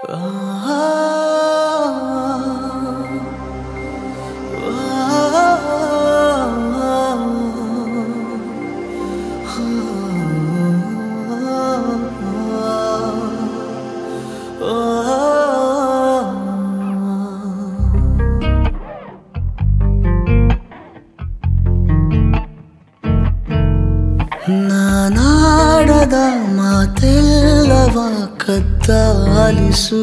ನಾನಾಡದ ಮಾತೆಲ್ಲವ ಕದ್ದಾಲಿಸು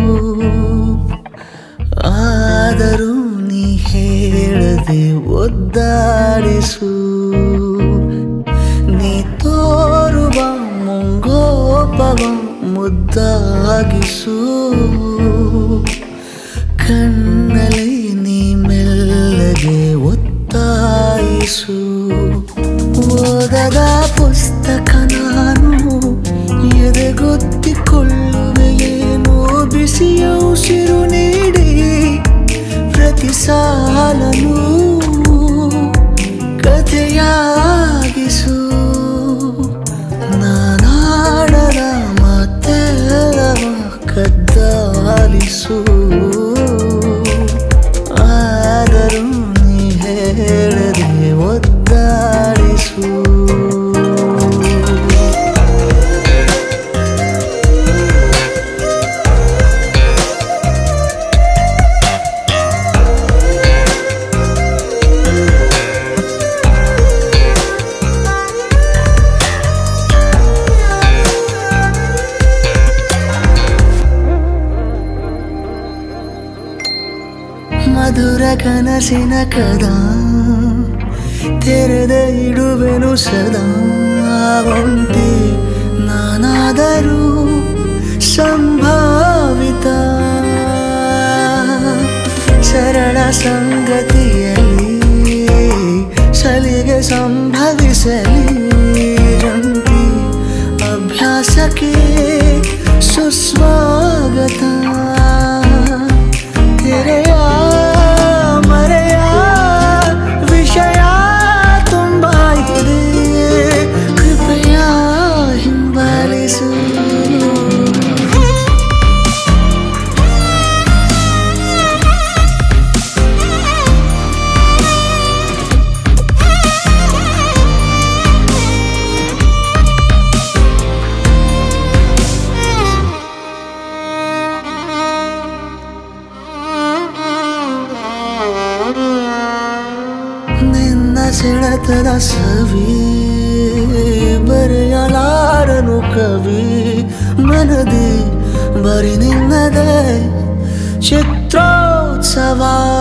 ಆದರೂ ನೀ ಹೇಳದೆ ಒದ್ದಾಡಿಸು ನೀ ತೋರುವ ಮುಂಗೋಪವ ಮುದ್ದಾಗಿಸು ಕಣ್ಣಲ್ಲಿ ನೀ ಮೆಲ್ಲಗೆ ಒತ್ತಾಯಿಸು ಓದದ ಪುಸ್ತಕ ನಾನು ಎದೆಗೊತ್ತಿಕೊಳ್ಳುವೆ ಏನೋ ಬಿಸಿಯ ಉಸಿರು ನೀಡಿ ಪ್ರತಿ ಸಾಲನು ಕಥೆಯಾಗಿಸು ನಾನಾಡದ ಮಾತೆಲ್ಲವ ಕದ್ದಾಲಿಸು ಆದರೂ ನೀ ಹೇಳದೆ ಒದ್ದಾಡಿಸು ಮಧುರ ಕನಸಿನ ಕದ ತೆರೆದ ಇಡುವೆನು ಸದಾ ಒಂಟಿ ನಾನಾದರೂ ಸಂಭಾವಿತ ಸರಳ ಸಂಗತಿಯಲ್ಲಿ ಸಲಿಗೆ ಸಂಭವಿಸಲಿ ಜಂಟಿ ಅಭ್ಯಾಸಕ್ಕೆ ಸುಸ್ವಾಗತ ತೆರೆಯ ಮರೆಯ ವಿಷಯ ತುಂಬ ಇದೆ ಕೃಪೆಯ ಹಿಂಬಾಲಿಸು ನಿನ್ನ ಸೆಳೆತದ ಸವಿ ಬರೆಯಲಾರನು ಕವಿ ಮನದಿ ಬರಿ ನಿನ್ನದೇ ಚಿತ್ರೋತ್ಸವ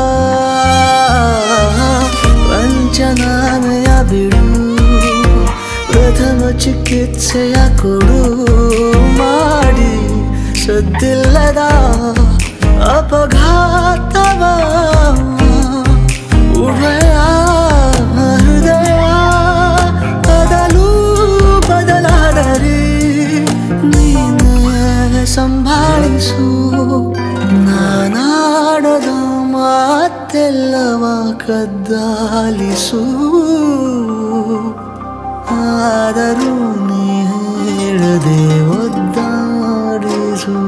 ವಂಚನಾಮೆಯ ಬಿಡು ಪ್ರಥಮ ಚಿಕಿತ್ಸೆಯ ಕೊಡು ಮಾಡಿ ಸದ್ದಿಲ್ಲದ ಅಪಘಾತವ ಉಭಯ ಹೃದಯ ಬದಲು ಬದಲಾದರೆ ನೀನೇ ಸಂಭಾಳಿಸು ನಾನಾಡದ ಮಾತೆಲ್ಲವ ಕದ್ದಾಲಿಸು ಆದರೂ ನೀ ಹೇಳದೆ ಒದ್ದಾಡಿಸು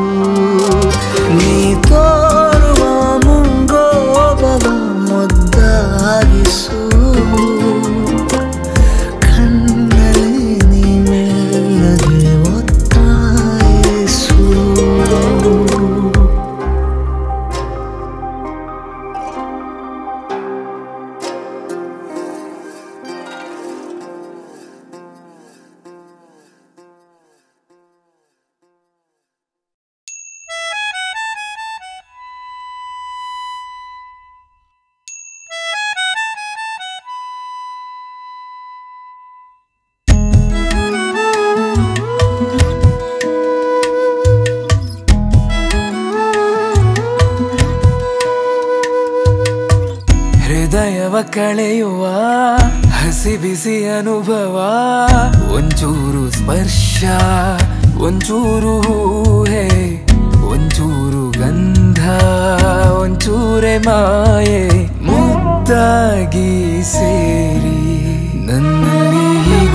ನೀ ತೋರುವ ಮುಂಗೋಪವ ಮುದ್ದಾಗಿಸು ಕಣ್ಣಲ್ಲಿ ನೀ ಮೆಲ್ಲಗೆ ಒತ್ತಾಯಿಸು ಹೃದಯವ ಕಳೆಯುವ ಹಸಿ ಬಿಸಿ ಅನುಭವ ಒಂಚೂರು ಸ್ಪರ್ಶ ಒಂಚೂರು ಹೂಹೆ ಒಂಚೂರು ಗಂಧ ಒಂಚೂರೆ ಮಾಯೆ ಮುದ್ದಾಗಿ ಸೇರಿ ನನ್ನಲ್ಲಿ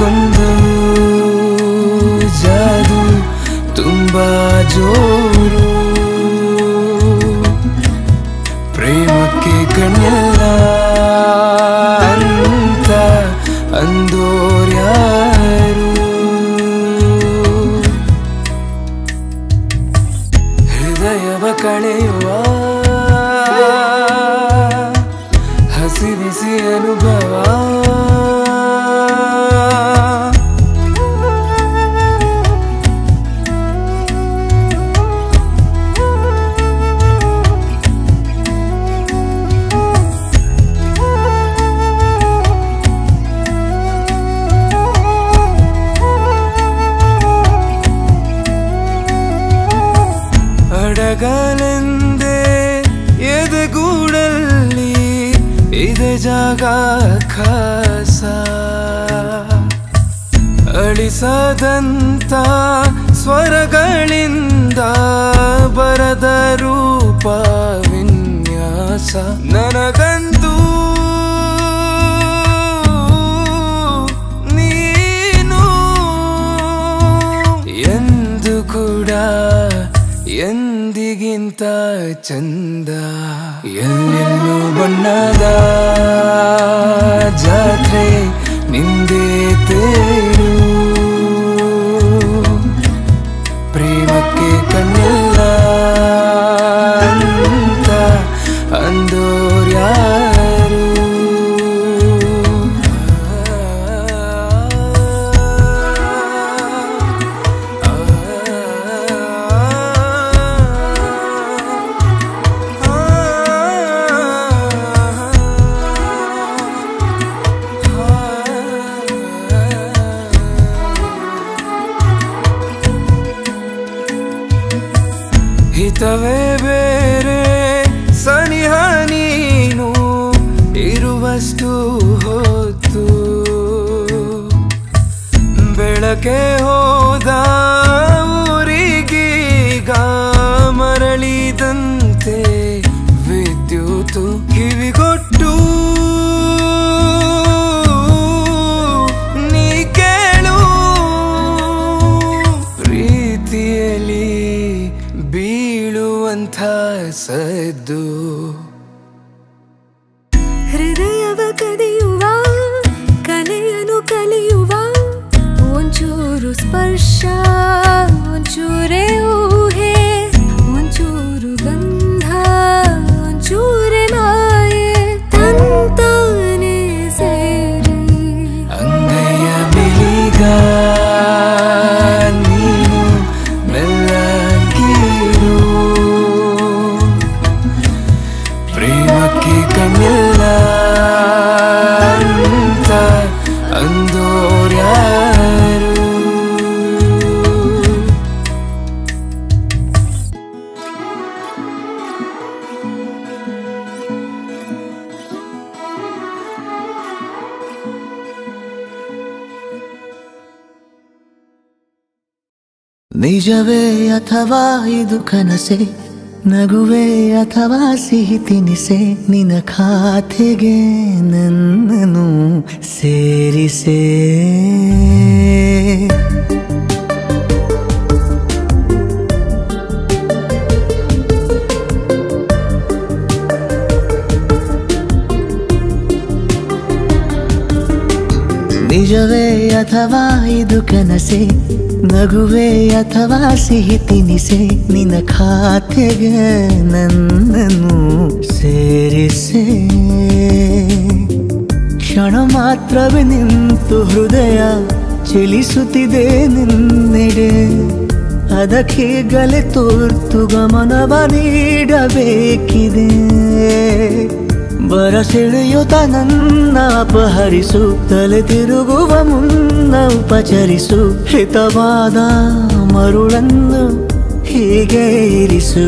ಹೀಗೊಂದು ಜಾದು ತುಂಬಾ ಜೋರು ಬೆಳಗಲೆಂದೇ ಎದೆಗೂಡಲ್ಲಿ ಇದೆ ಜಾಗ ಖಾಸ ಅಳಿಸದಂತ ಸ್ವರಗಳಿಂದ ಬರದ ರೂಪ ವಿನ್ಯಾಸ ನನಗಂತೂ ನೀನು ಎಂದು ಕೂಡ ಎಂದಿಗಿಂತ ಚಂದ ಎಲ್ಲೆಲ್ಲೂ ಬಣ್ಣದ ಜಾತ್ರೆ ನಿಂದೇ ತೇರು ಪ್ರೇಮಕ್ಕೆ ಕಣ್ಣಿಲ್ಲ ಅಂತ ಅಂದೋರ್ಯಾರು ಹಿತವೇ ಬೇರೆ ಸನಿಹ ನೀನು ಇರುವಷ್ಟು ಹೊತ್ತು ಬೆಳಕೆ ಹೋದ ಊರಿಗೀಗ ಮರಳಿದಂತೆ ವಿದ್ಯುತ್ ಕಿವಿಗೊಟ್ಟು ನೀ ಕೇಳು ಪ್ರೀತಿಯಲ್ಲಿ ಬೀಳುವಂಥ ಸದ್ದು ಹೃದಯವ ಕದಿಯುವ ಕಲೆಯನು ಕಲಿಯುವ ಒಂಚೂರು ಸ್ಪರ್ಶ ಒಂಚೂರೇ ಊಹೆ ಒಂಚೂರು ಗಂಧ ಒಂಚೂರೆ ಮಾಯೆ ತಂತಾನೆ ಸೇರಿ ಅಂಗೈಯ ಬಿಳಿಗ ನೀನು ಮೆಲ್ಲಗೀರು ಪ್ರೇಮಕ್ಕೆ ಕಣ್ಣಿಲ್ಲ ಅಂತ ಅಂದೋರ್ಯಾರು ನಿಜವೇ ಅಥವಾ ಇದು ಕನಸೆ ನಗುವೆ ಅಥವಾ ಸಿಹಿ ತಿನಿಸೆ ನಿನ್ನ ಖಾತೆಗೆ ನನ್ನನು ಸೇರಿಸೆ ನಿಜವೇ ಅಥವಾ ಇದು ಕನಸೆ ನಗುವೆ ಅಥವಾ ಸಿಹಿ ತಿನಿಸೆ ನಿನ್ನ ಖಾತೆಗೆ ನನ್ನನ್ನು ಸೇರಿಸೆ ಕ್ಷಣ ಮಾತ್ರವೇ ನಿಂತು ಹೃದಯ ಚಲಿಸುತ್ತಿದೆ ನಿನ್ನೆಡೆ ಅದಕ್ಕೀಗಲೇ ತುರ್ತು ಗಮನವ ನೀಡಬೇಕಿದೆ ಬರಸೆಳೆಯುತ್ತ ನನ್ನ ಅಪಹರಿಸು ತಲೆ ತಿರುಗುವ ಮುನ್ನ ಉಪಚರಿಸು ಹಿತವಾದ ಮರುಳನ್ನು ಹೀಗೆ ಇರಿಸು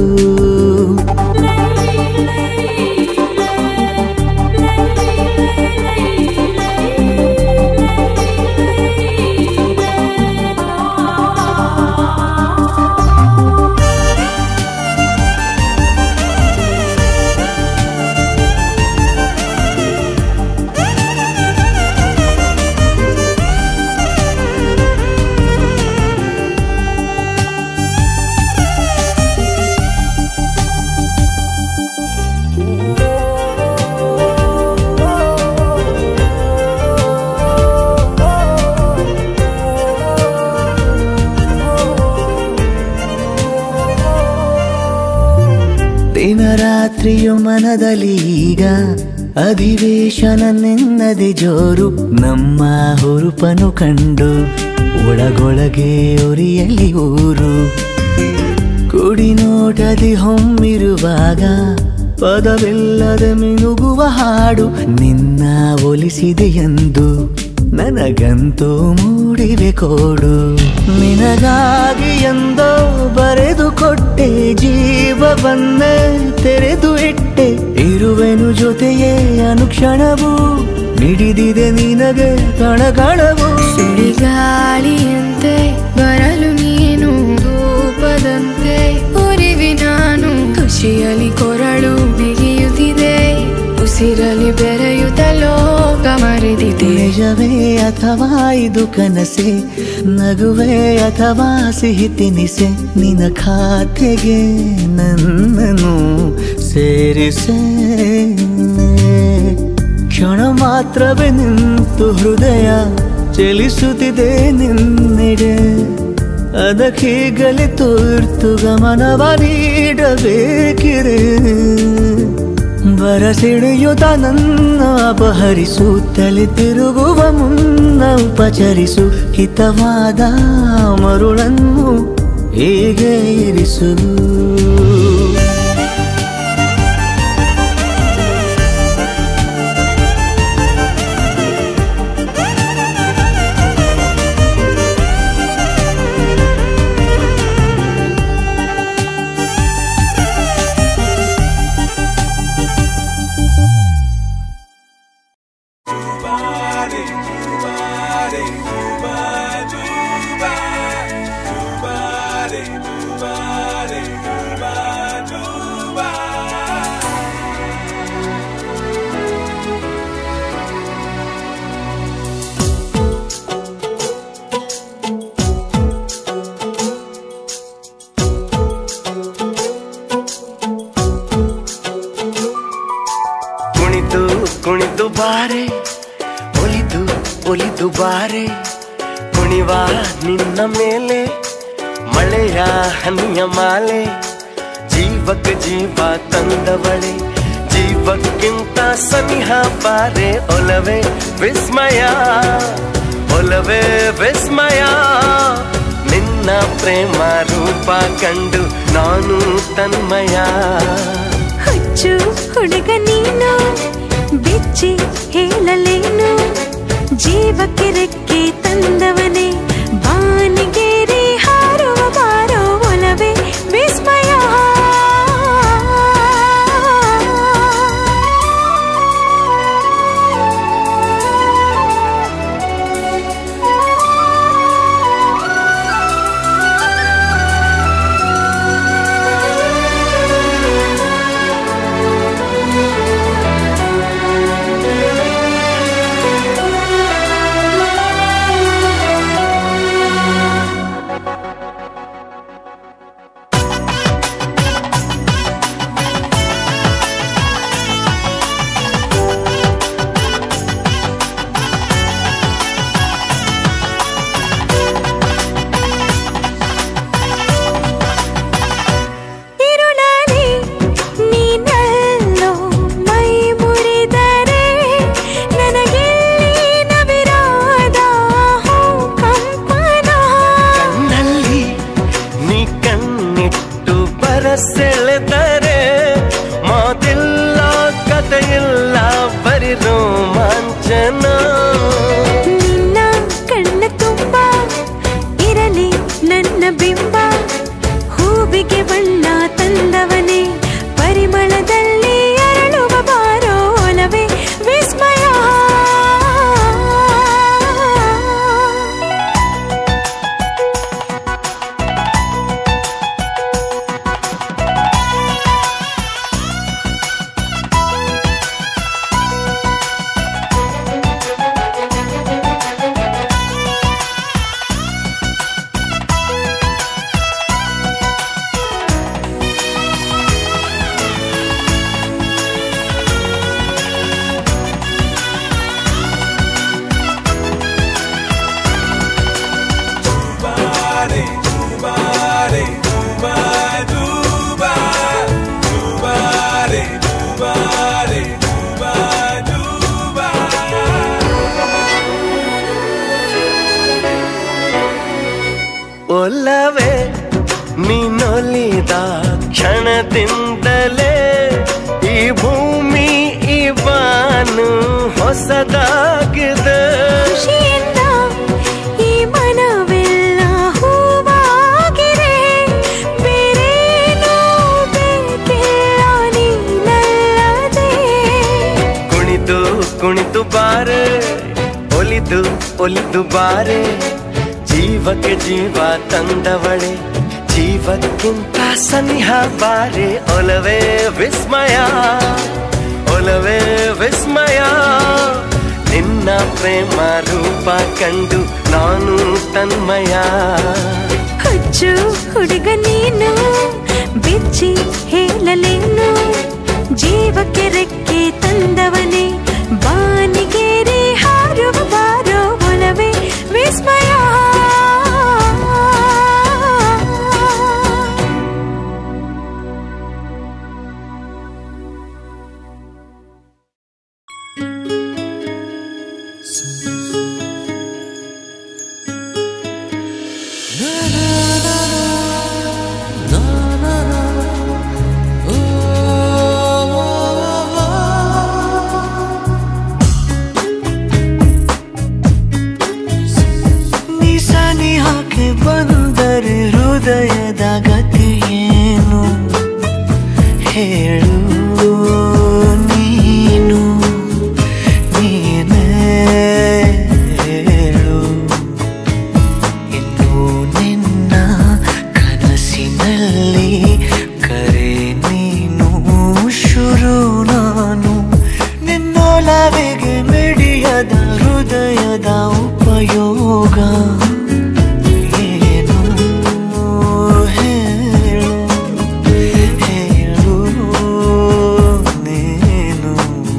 ದಿನ ರಾತ್ರಿಯು ಮನದಲ್ಲಿ ಈಗ ಅಧಿವೇಶನ ನೆನ್ನದೆ ಜೋರು ನಮ್ಮ ಹುರುಪನು ಕಂಡು ಒಳಗೊಳಗೆ ಉರಿಯಲಿ ಊರು ಕುಡಿ ನೋಟದಿ ಹೊಮ್ಮಿರುವಾಗ ಪದವಿಲ್ಲದೆ ಮಿನುಗುವ ಹಾಡು ನಿನ್ನ ಒಲಿಸಿದೆ ಎಂದು ನನಗಂತೂ ಮೂಡಿವೆ ಕೋಡು ನಿನಗಾಗಿ ಎಂದೋ ಬರೆದು ಕೊಟ್ಟೆ ಜೀವ ಜೀವವನ್ನೇ ತೆರೆದು ಇಟ್ಟೆ ಇರುವೆನು ಜೊತೆಯೇ ಅನುಕ್ಷಣವು ಮಿಡಿದಿದೆ ನಿನಗೆ ಕಣಕಣವು ಸುಳಿಗಾಳಿಯಂತೆ ಬರಲು ನೀನು ಧೂಪದಂತೆ ಉರಿವಿ ನಾನು ಖುಷಿಯಲ್ಲಿ ಕೊರಳು ಬಿಗಿಯುತ್ತಿದೆ ಉಸಿರಲಿ ಬೆರೆಯುತ್ತ ಲೋಕ ಮರೆದಿದೆ ನಿಜವೇ ಅಥವಾ ಇದು ಕನಸೆ ನಗುವೆ ಅಥವಾ ಸಿಹಿ ತಿನಿಸೆ ನಿನ್ನ ಖಾತೆಗೆ ನನ್ನನ್ನು ಸೇರಿಸೆ ಕ್ಷಣ ಮಾತ್ರವೇ ನಿಂತು ಹೃದಯ ಚಲಿಸುತ್ತಿದೆ ನಿನ್ನೆಡೆ ಅದಕ್ಕೀಗಲೇ ತುರ್ತು ಗಮನವ ನೀಡಬೇಕಿದೆ ಬರಸಿಡಿಯುತ್ತ ನನ್ನ ಅಪಹರಿಸುತ್ತಲೇ ತಿರುಗುವ ಮುನ್ನ ಉಪಚರಿಸು ಹಿತವಾದ ಮರುಳನ್ನು ಹೀಗೆ ಇರಿಸು ಕುಣಿದು ಕುಣಿದು ಬಾರೆ ಒಲಿದು ಒಲಿದು ಬಾರೆ ಕುಣಿವ ನಿನ್ನ ಮೇಲೆ ಮಳೆಯ ಹನಿಯ ಮಾಲೆ ಜೀವಕ್ಕೆ ಜೀವ ತಂದವಳೆ ಜೀವಕ್ಕಿಂತ ಸನಿಹ ಬಾರೆ ಒಲವೇ ವಿಸ್ಮಯ ಒಲವೇ ವಿಸ್ಮಯ ನಿನ್ನ ಪ್ರೇಮ ರೂಪ ಕಂಡು ನಾನು ತನ್ಮಯ ಹುಚ್ಚು ಹುಡುಗ ನೀನು ಬಿಚ್ಚಿ ಹೇಳಲೇನು ಜೀವಕ್ಕೆ ರೆಕ್ಕೆ ತಂದವನೇ ಬಾನಿಗೇರಿ ಹಾರುವ ಬಾರೋ ಒಲವೇ ವಿಸ್ಮಯ ಇರುಳಲಿ ನೀನಲ್ಲೋ ಮೈ ಮುರಿದರೆ ನನಗೆಲ್ಲಿ ನವಿರಾದ ಹೂ ಕಂಪನ ಕಣ್ಣಲ್ಲಿ ನೀ ಕಣ್ಣಿಟ್ಟು ಬರಸೆಳೆದರೆ ಮಾತಿಲ್ಲ ಕಥೆಯಿಲ್ಲ ಬರಿ ರೋಮಾಂಚನ ನಿನ್ನ ಕಣ್ಣ ತುಂಬ ಇರಲಿ ನನ್ನ ಬಿಂಬ ಹೂವಿಗೆ ಬಣ್ಣ ತಂದವನೇ ಪರಿಮಳದಲ್ಲಿ ಅರಳುವ ಬಾರೋ ಒಲವೇ ವಿಸ್ಮಯ ಒಲ್ಲವೇ ನೀನೊಲಿದ ಕ್ಷಣದಿಂದಲೇ ಈ ಭೂಮಿ ಈ ಬಾನು ಹೊಸದಾಗಿದೆ ಖುಷಿಯಿಂದ ಈ ಮನವೆಲ್ಲ ಹೂವಾಗಿದೆ ಬೇರೇನೂ ಬೇಡ ಒಲಿದು ಬಾರೆ ಜೀವಕ್ಕೆ ಜೀವ ತಂದವಳೆ ಜೀವಕ್ಕಿಂತ ಸನಿಹ ಬಾರೆ ಒಲವೇ ವಿಸ್ಮಯ ಒಲವೇ ವಿಸ್ಮಯ ನಿನ್ನ ಪ್ರೇಮ ರೂಪ ಕಂಡು ನಾನು ತನ್ಮಯ ಹುಚ್ಚು ಹುಡುಗ ನೀನು ಬಿಚ್ಚಿ ಹೇಳಲೇನು ಜೀವಕ್ಕೆ ರೆಕ್ಕೆ ತಂದವನೇ ಬಾನಿಗೇರಿ ಹಾರುವ ಬಾರೋ ಒಲವೇ ವಿಸ್ಮಯ ನಿಸನಿ ಹಾಕಿ ಬಂದರೆ ಹೃದಯದ ಗತಿ ಏನು ಹೇಳು ನೀನು ನೀನೇ ಹೇಳು ಇನ್ನು ನಿನ್ನ ಕನಸಿನಲ್ಲಿ ಕರೆ ನೀನು ಶುರು ನಾನು ನಿನ್ನೊಲವಿಗೆ ಮಿಡಿಯದ ಹೃದಯದ ಉಪಯೋಗ ಏನು ಹೇಳು ಹೇಳು ನೀನು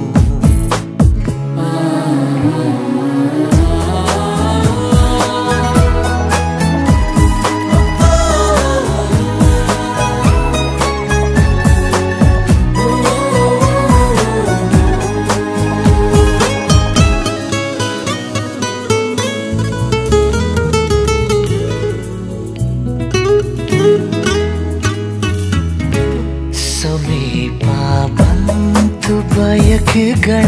ಸಮೀಪ ಬಂತು ಬಯಕೆಗಳ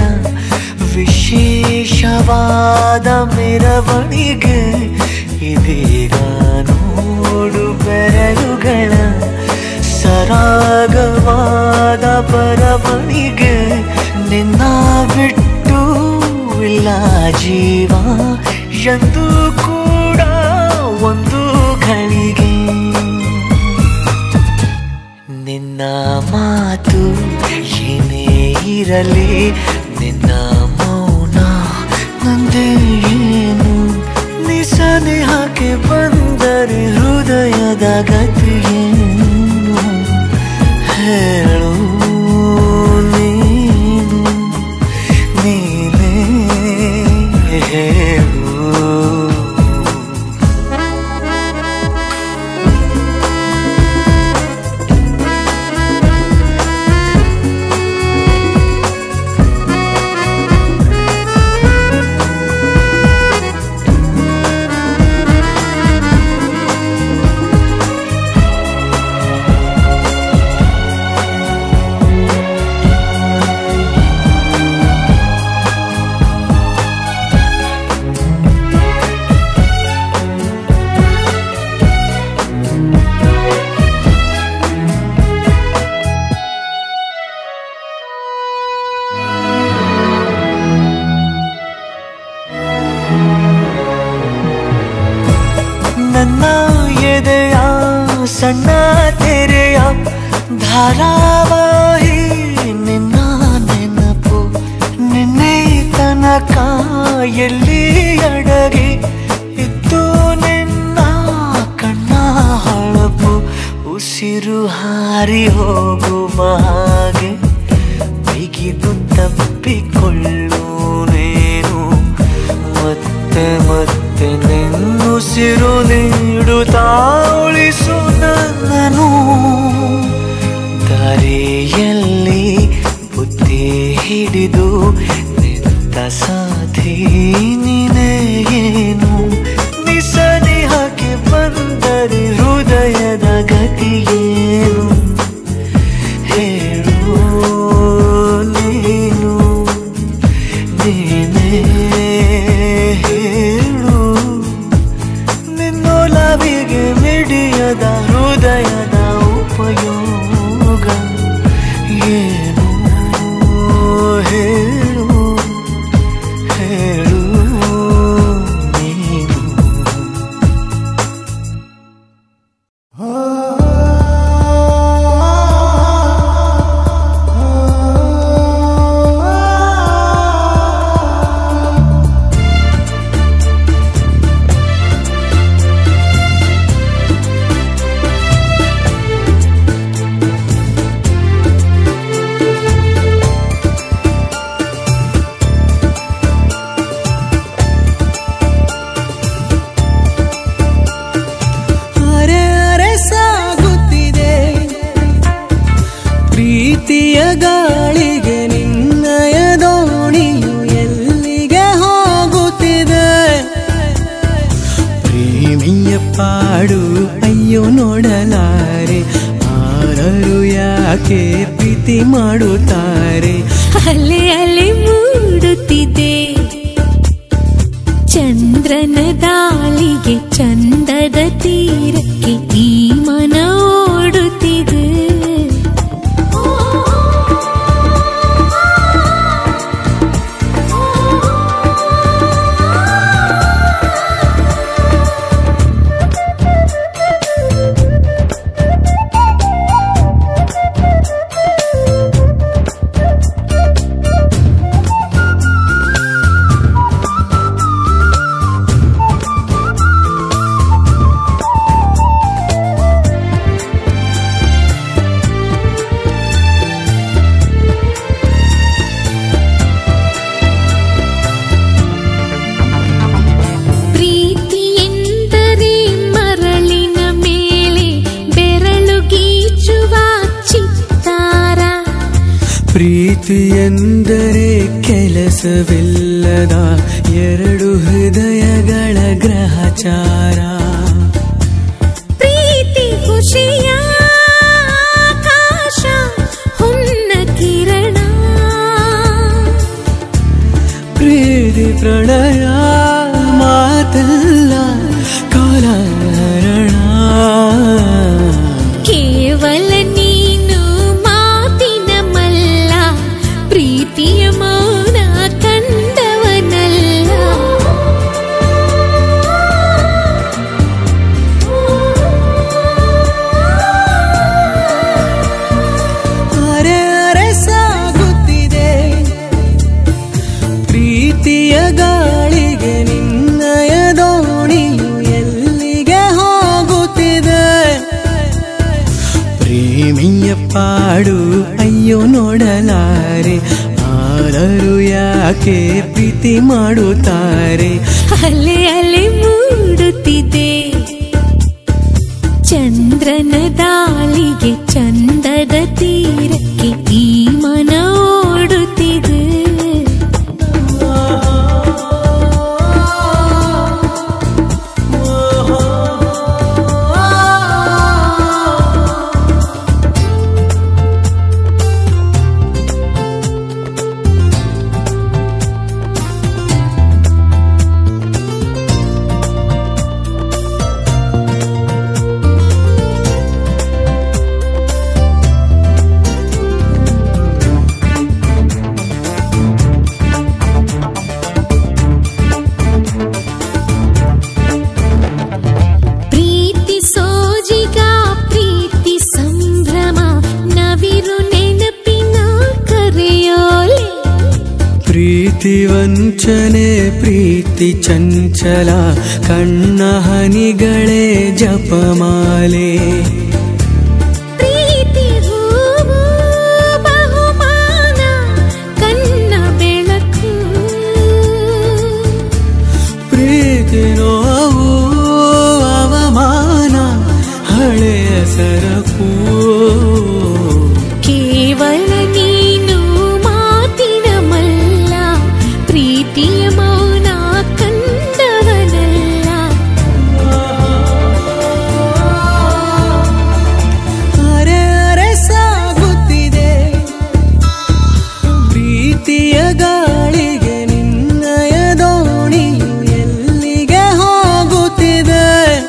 ವಿಶೇಷವಾದ ಮೆರವಣಿಗೆ ಇದೀಗ ನೋಡು ಬೆರಳುಗಳ ಸರಾಗವಾದ ಬರವಣಿಗೆ ನಿನ್ನ ಬಿಟ್ಟು ಇಲ್ಲ ಜೀವ ಎಂದು ಕೂಡ ಒಂದು ಗಳಿಗೆ ನಿನ್ನ ಮಾತು ಏನೇ ಇರಲಿ ನಿನ್ನ ಮೌನ ನಂದೇ ಏನು ನಿಸನೆ ಹಾಕಿ ಬಂದರೆ ಹೃದಯದ ಗತಿ ಏನು ಹೇಳು ನೀನು ನೀನೇ ಹೇಳು ನನ್ನ ಎದೆಯ ಸಣ್ಣ ತೆರೆಯ ಧಾರಾವಾಹಿ ನಿನ್ನ ನೆನಪು ನಿನ್ನೆ ತನಕ ಎಲ್ಲಿ ಅಡಗಿ ಇತ್ತು ನಿನ್ನ ಕಣ್ಣ ಹೊಳಪು ಉಸಿರು ಹಾರಿ ಹೋಗುವ ಹಾಗೆ ಬಿಗಿದು ತಪ್ಪಿಕೊಳ್ಳು ನೀನು ಮತ್ತೆ ಮತ್ತೆ ನಿನ್ನುಸಿರು ನೀಡುತ್ತಾ ಉಳಿಸು ನನ್ನನು ದಾರಿಯಲ್ಲಿ ಬುದ್ಧಿ ಹಿಡಿದು ನಿಂತ ಸಾಧಿ ನೀನೇ ಏನು ನಿಸನಿ ಹಾಕಿ ಬಂದರೆ ಹೃದಯದ ಗತಿಯೇನು ಹೇಳು ನೀನು ನೀನೇ ಹೇಳು ನಿನ್ನೊಲವಿಗೆ ಮೇ ಅಯ್ಯೋ ನೋಡಲಾರೆ ಆರರು ಯಾಕೆ ಪ್ರೀತಿ ಮಾಡುತ್ತಾರೆ ಅಲೆ ಅಲೆ ಮೂಡುತ್ತಿದೆ ಚಂದ್ರನ ದಾಳಿಗೆ ಚಂದದ ತೀರಕ್ಕೆ ಈ ಮನ ಓಡುತ್ತಿದೆ ಪ್ರೀತಿ ಎಂದರೆ ಮರಳಿನ ಮೇಲೆ ಬೆರಳು ಗೀಚುವ ಚಿತ್ತಾರ ಪ್ರೀತಿ ಎಂದರೆ ಕೆಲಸವಿಲ್ಲದ ಎರಡು ಹೃದಯಗಳ ಗ್ರಹಚಾರ ಪ್ರೀತಿ ಖುಷಿಯ ಆಕಾಶ ಹೊನ್ನ ಕಿರಣ ಪ್ರೀತಿ ಪ್ರಣಯ ಮಾತಲ್ಲ ಕಾಲರಣ ಕೇವಲ ನೀನು ಮಾತಿನ ಮಲ್ಲ ಪ್ರೀತಿಯ ಮೌನ ಕಂಡವನಲ್ಲ ಅರೆ ಅರೆ ಸಾಗುತ್ತಿದೆ ಪ್ರೀತಿಯ ಗಾಳಿಗೆ ನಿನ್ನಯ ದೋಣಿಯು ಎಲ್ಲಿಗೆ ಹೋಗುತ್ತಿದೆ ಪ್ರೇಮಿಯ ಪಾಡು ಅಯ್ಯೋ ನೋಡಲಾರೆ ಆದರೂ ಯಾಕೆ ಪ್ರೀತಿ ಮಾಡುತ್ತಾರೆ ಅಲೆ ಅಲೆ ಮೂಡುತ್ತಿದೆ ಚಂದ್ರನ ದಾಳಿಗೆ ಚಂದದ ತೀರಕ್ಕೆ ಈ ಮನ ಓಡುತ್ತಿದೆ ಪ್ರೀತಿ ಸೋಜಿಗ ಪ್ರೀತಿ ಸಂಭ್ರಮ ನವಿರು ನೆನಪಿನ ಕರೆಯೋಲೆ ಪ್ರೀತಿ ವಂಚನೆ ಪ್ರೀತಿ ಚಂಚಲ ಕಣ್ಣ ಹನಿಗಳೇ ಜಪಮಾಲೆ ಪ್ರೀತಿ ಹೂವು ಬಹುಮಾನ ಕಣ್ಣ ಬೆಳಕು ಪ್ರೀತಿ ನೋವು ಅವಮಾನ ಹಳೆಯ ಸರಕು ಕೇವಲ ನೀನು ಮಾತಿನ ಮಲ್ಲ ಪ್ರೀತಿಯ ಮೌನ ಕಂಡವನಲ್ಲ ಅರೆ ಅರೆ ಸಾಗುತ್ತಿದೆ ಪ್ರೀತಿಯ ಗಾಳಿಗೆ ನಿನ್ನಯ ದೋಣಿಯು ಎಲ್ಲಿಗೆ ಹೋಗುತ್ತಿದೆ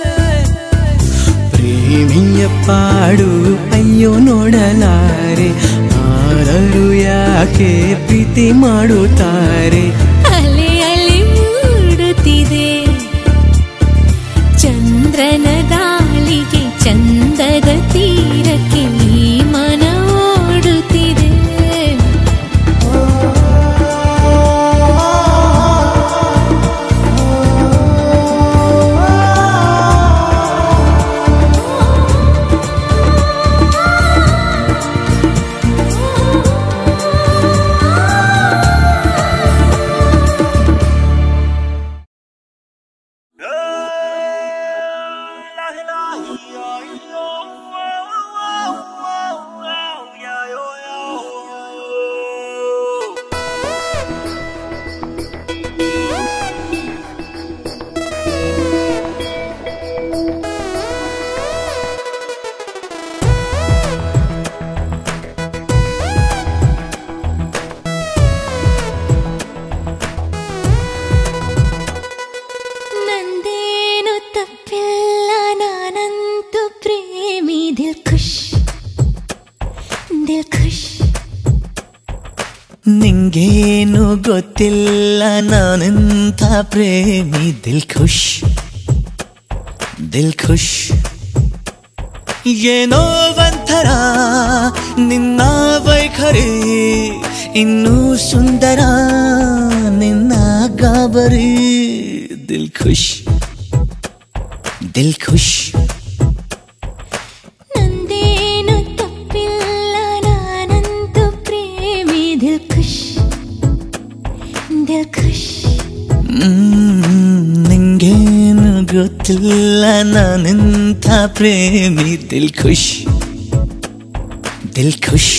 ಪ್ರೇಮಿಯ ಪಾಡು ಅಯ್ಯೋ ನೋಡಲಾರೆ ಆದರೂ ಯಾಕೆ ಪ್ರೀತಿ ಮಾಡುತ್ತಾರೆ ಅಲೆ ಅಲೆ ಮೂಡುತ್ತಿದೆ ಚಂದ್ರನ ದಾಳಿಗೆ ಚಂದದ ತೀರಕ್ಕೆ ಈ ಮನ ಓಡುತ್ತಿದೆ दिल खुश ನಿಂಗೇನು ಗೊತ್ತಿಲ್ಲ ನಾನೆಂಥ ಪ್ರೇಮಿ ದಿಲ್ ಖುಷ್ ದಿಲ್ ಖುಷ್ ಏನೋ ಒಂಥರ ನಿನ್ನ ವೈಖರಿ ಇನ್ನೂ ಸುಂದರ ನಿನ್ನ ಗಾಬರಿ ದಿಲ್ ಖುಷ್ ದಿಲ್ ಖುಷ್ ನಂದೇನು ತಪ್ಪಿಲ್ಲ ನಾನಂತೂ ಪ್ರೇಮಿ ದಿಲ್ ಖುಷ್ ದಿಲ್ ಖುಷ್ ಹ್ಮ್, ನಿಂಗೇನು ಗೊತ್ತಿಲ್ಲ ನಾನೆಂಥ ಪ್ರೇಮಿ ದಿಲ್ ಖುಷ್ ದಿಲ್ ಖುಷ್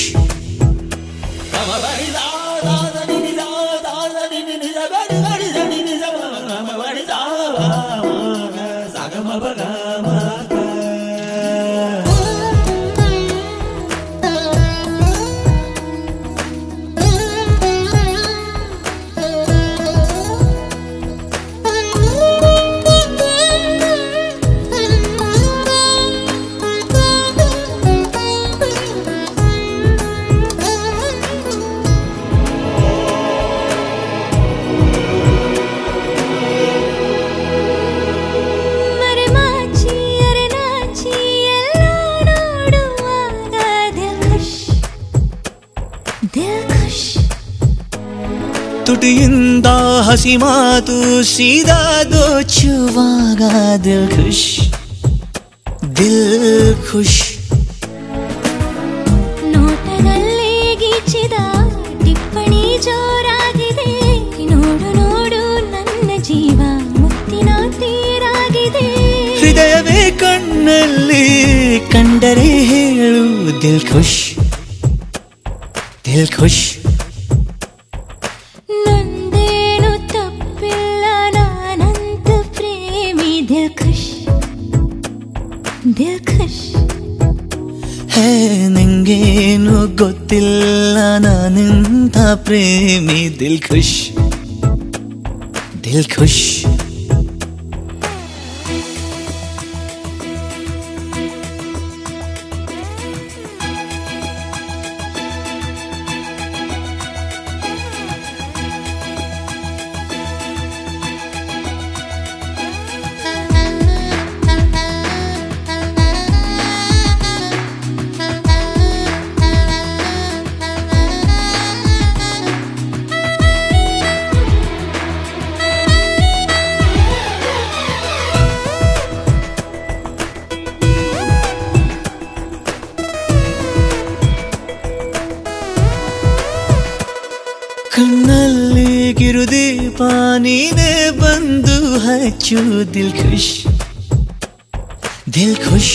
ಮರೆಮಾಚಿ ಅರೆನಾಚಿ ಎಲ್ಲ ನೋಡುವಾಗ ದಿಲ್ ಖುಷ್ ದಿಲ್ ಖುಷ್ ತುಟಿಯಿಂದ ಹಸಿ ಮಾತು ಸೀದಾ ದೋಚುವಾಗ ದಿಲ್ ಖುಷ್ ದಿಲ್ ಖುಷ್ ನೋಟದಲ್ಲೇ ಗೀಚಿದ ಟಿಪ್ಪಣಿ ಜೋರಾಗಿದೆ ನೋಡು ನೋಡು ನನ್ನ ಜೀವ ಮುತ್ತಿನ ತೀರಾಗಿದೆ ಹೃದಯವೇ ಕಣ್ಣಲ್ಲಿ ಕಂಡರೆ ಹೇಳು ದಿಲ್ ಖುಷ್ ದಿಲ್ ಖುಷ್ ನಂದೇನು ತಪ್ಪಿಲ್ಲ ನಾನಂತೂ ಪ್ರೇಮಿ ದಿಲ್ ಖುಷ್ ದಿಲ್ ಖುಷ್ ಹೇ ನಿಂಗೇನು ಗೊತ್ತಿಲ್ಲ ನಾನಿಂಥ ಪ್ರೇಮಿ ದಿಲ್ ಖುಷ್ ದಿಲ್ ಖುಷ್ ಕಣ್ಣಲ್ಲಿ ಗಿರುದೀಪ ನೀನೇ ಬಂದು ಹಚ್ಚು ದಿಲ್ ಖುಷ್ ದಿಲ್ ಖುಷ್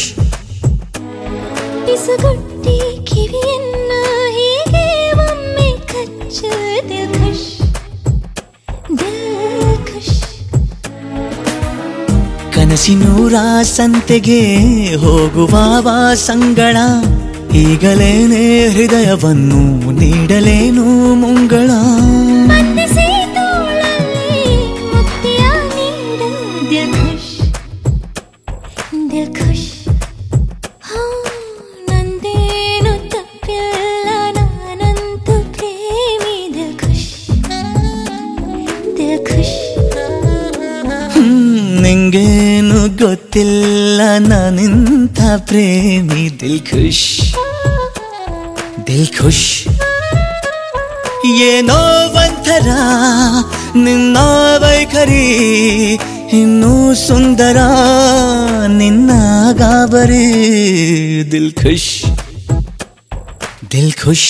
ಪಿಸುಗುಟ್ಟಿ ಕಿವಿಯನ್ನು ಹೀಗೆ ಒಮ್ಮೆ ಕಚ್ಚು ದಿಲ್ ಖುಷ್ ದಿಲ್ ಖುಷ್ ಕನಸಿನೂರ ಸಂತೆಗೆ ಹೋಗುವ ಸಂಗಳ ಈಗಲೇನೆ ಹೃದಯವನ್ನು ನೀಡಲೇನು ಮುಂಗಳ ಬಂಧಿಸಿ ತೋಳಲ್ಲಿ ಮುಕ್ತಿಯ ನೀಡು ದಿಲ್ ಖುಷ್ ದಿಲ್ ಖುಷ್ ಹಾ, ನಂದೇನು ತಪ್ಪಿಲ್ಲ ನಾನಂತೂ ಪ್ರೇಮಿ ದಿಲ್ ಖುಷ್ ದಿಲ್ ಖುಷ್ ಹ್ಮ್, ನಿಂಗೇನು ಗೊತ್ತಿಲ್ಲ ನಾನಿಂಥ ಪ್ರೇಮಿ ದಿಲ್ ಖುಷ್ ದಿಲ್ ಖುಷ್ ಏನೋ ಒಂಥರ ನಿನ್ನ ವೈಖರಿ ಇನ್ನೂ ಸುಂದರ ನಿನ್ನ ಗಾಬರಿ ದಿಲ್ ಖುಷ್ ದಿಲ್ ಖುಷ್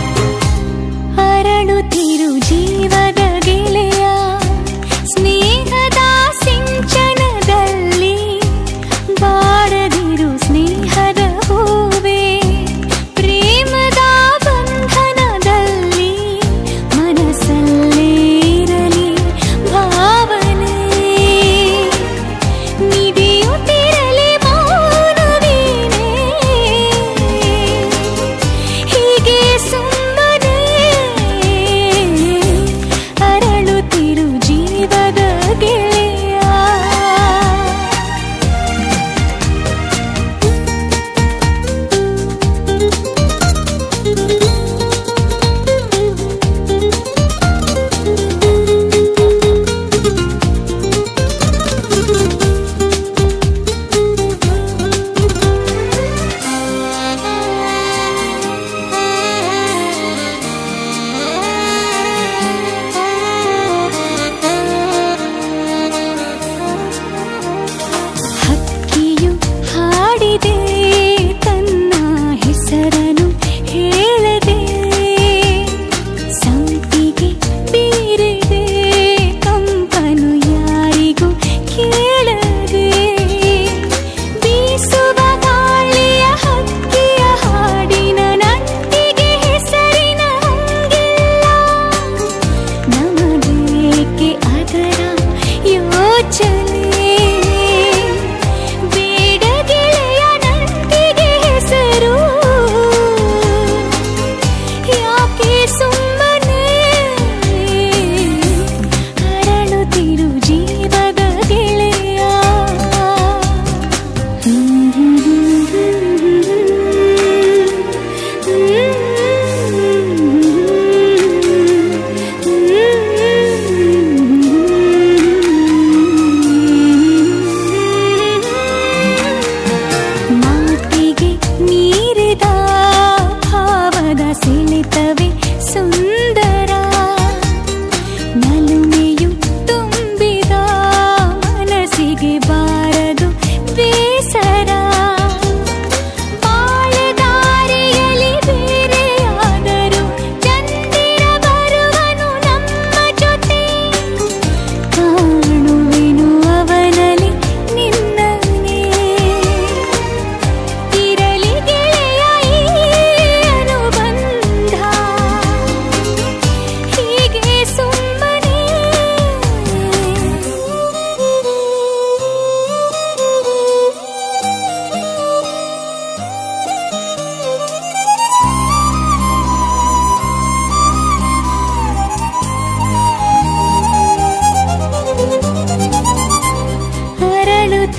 ಅರಳುತ್ತಿರು ಜೀವದ ಗೆಳೆಯ ಸ್ನೇಹ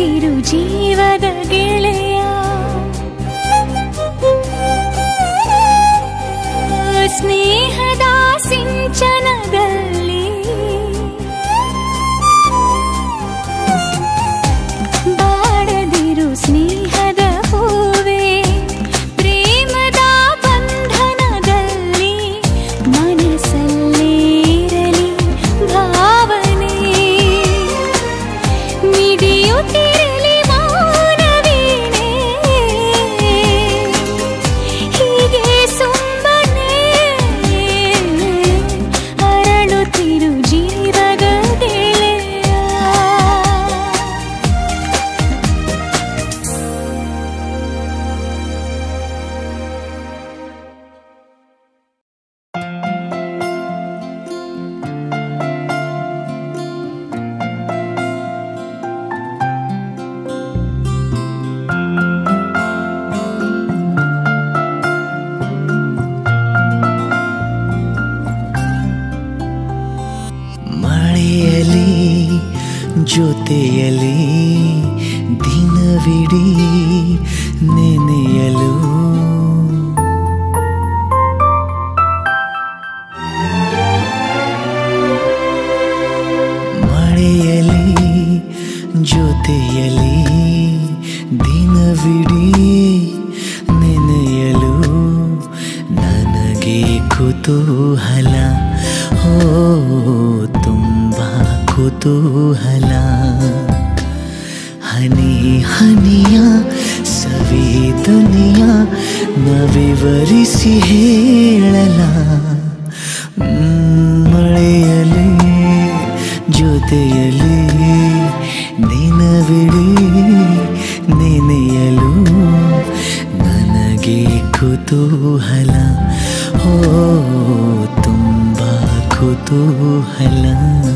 ಅರಳುತ್ತಿರು ಜೀವದ ಗೆಳೆಯ ಸ್ನೇಹದ ಸಿಂಚನದಲ್ಲಿ ಬಾಡದಿರು ಸ್ನೇಹದ ಹೂವೇ ಪ್ರೇಮದ ಬಂಧನದಲ್ಲಿ ಮನಸ್ಸಲ್ಲೇ ಇರಲಿ ಭಾವನೆ ಮಿಡಿಯುತ್ತಿರಲಿ ಮಾನವೀಣೆ ಹೀಗೆ ಸುಮ್ಮನೆ ಅರಳುತ್ತಿರು ಜೀವದ ಗೆಳೆಯ ಮಳೆಯಲಿ ಜೊತೆಯಲಿ ದಿನವಿಡೀ ನೆನೆಯಲು ಮಳೆಯಲಿ ಜೊತೆಯಲಿ ದಿನವಿಡೀ ನೆನೆಯಲು ನನಗೆ ಕುತೂಹಲ ಓ ತುಂಬ ಕುತೂಹಲ ಹನಿ ಹನಿಯ ಸವೇದನೆಯ ನವಿವರಿಸಿ ಹೇಳಲ ಮ್, ಮಳೆಯಲಿ ಜೊತೆಯಲಿ ದಿನವಿಡೀ ನೆನೆಯಲು ನನಗೆ ಕುತೂಹಲ ಓ ತುಂಬ ಕುತೂಹಲ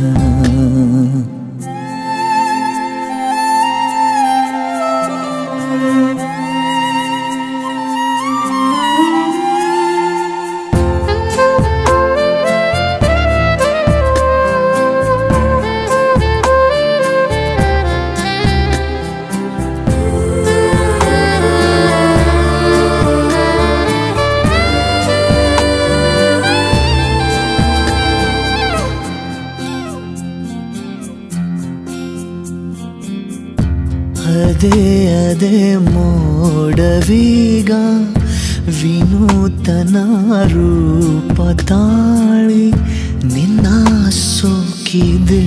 ಅದೇ ಅದೇ ಮೋಡವೀಗ ವಿನೂತನ ರೂಪ ತಾಳಿ ನಿನ್ನ ಸೋಕಿದೆ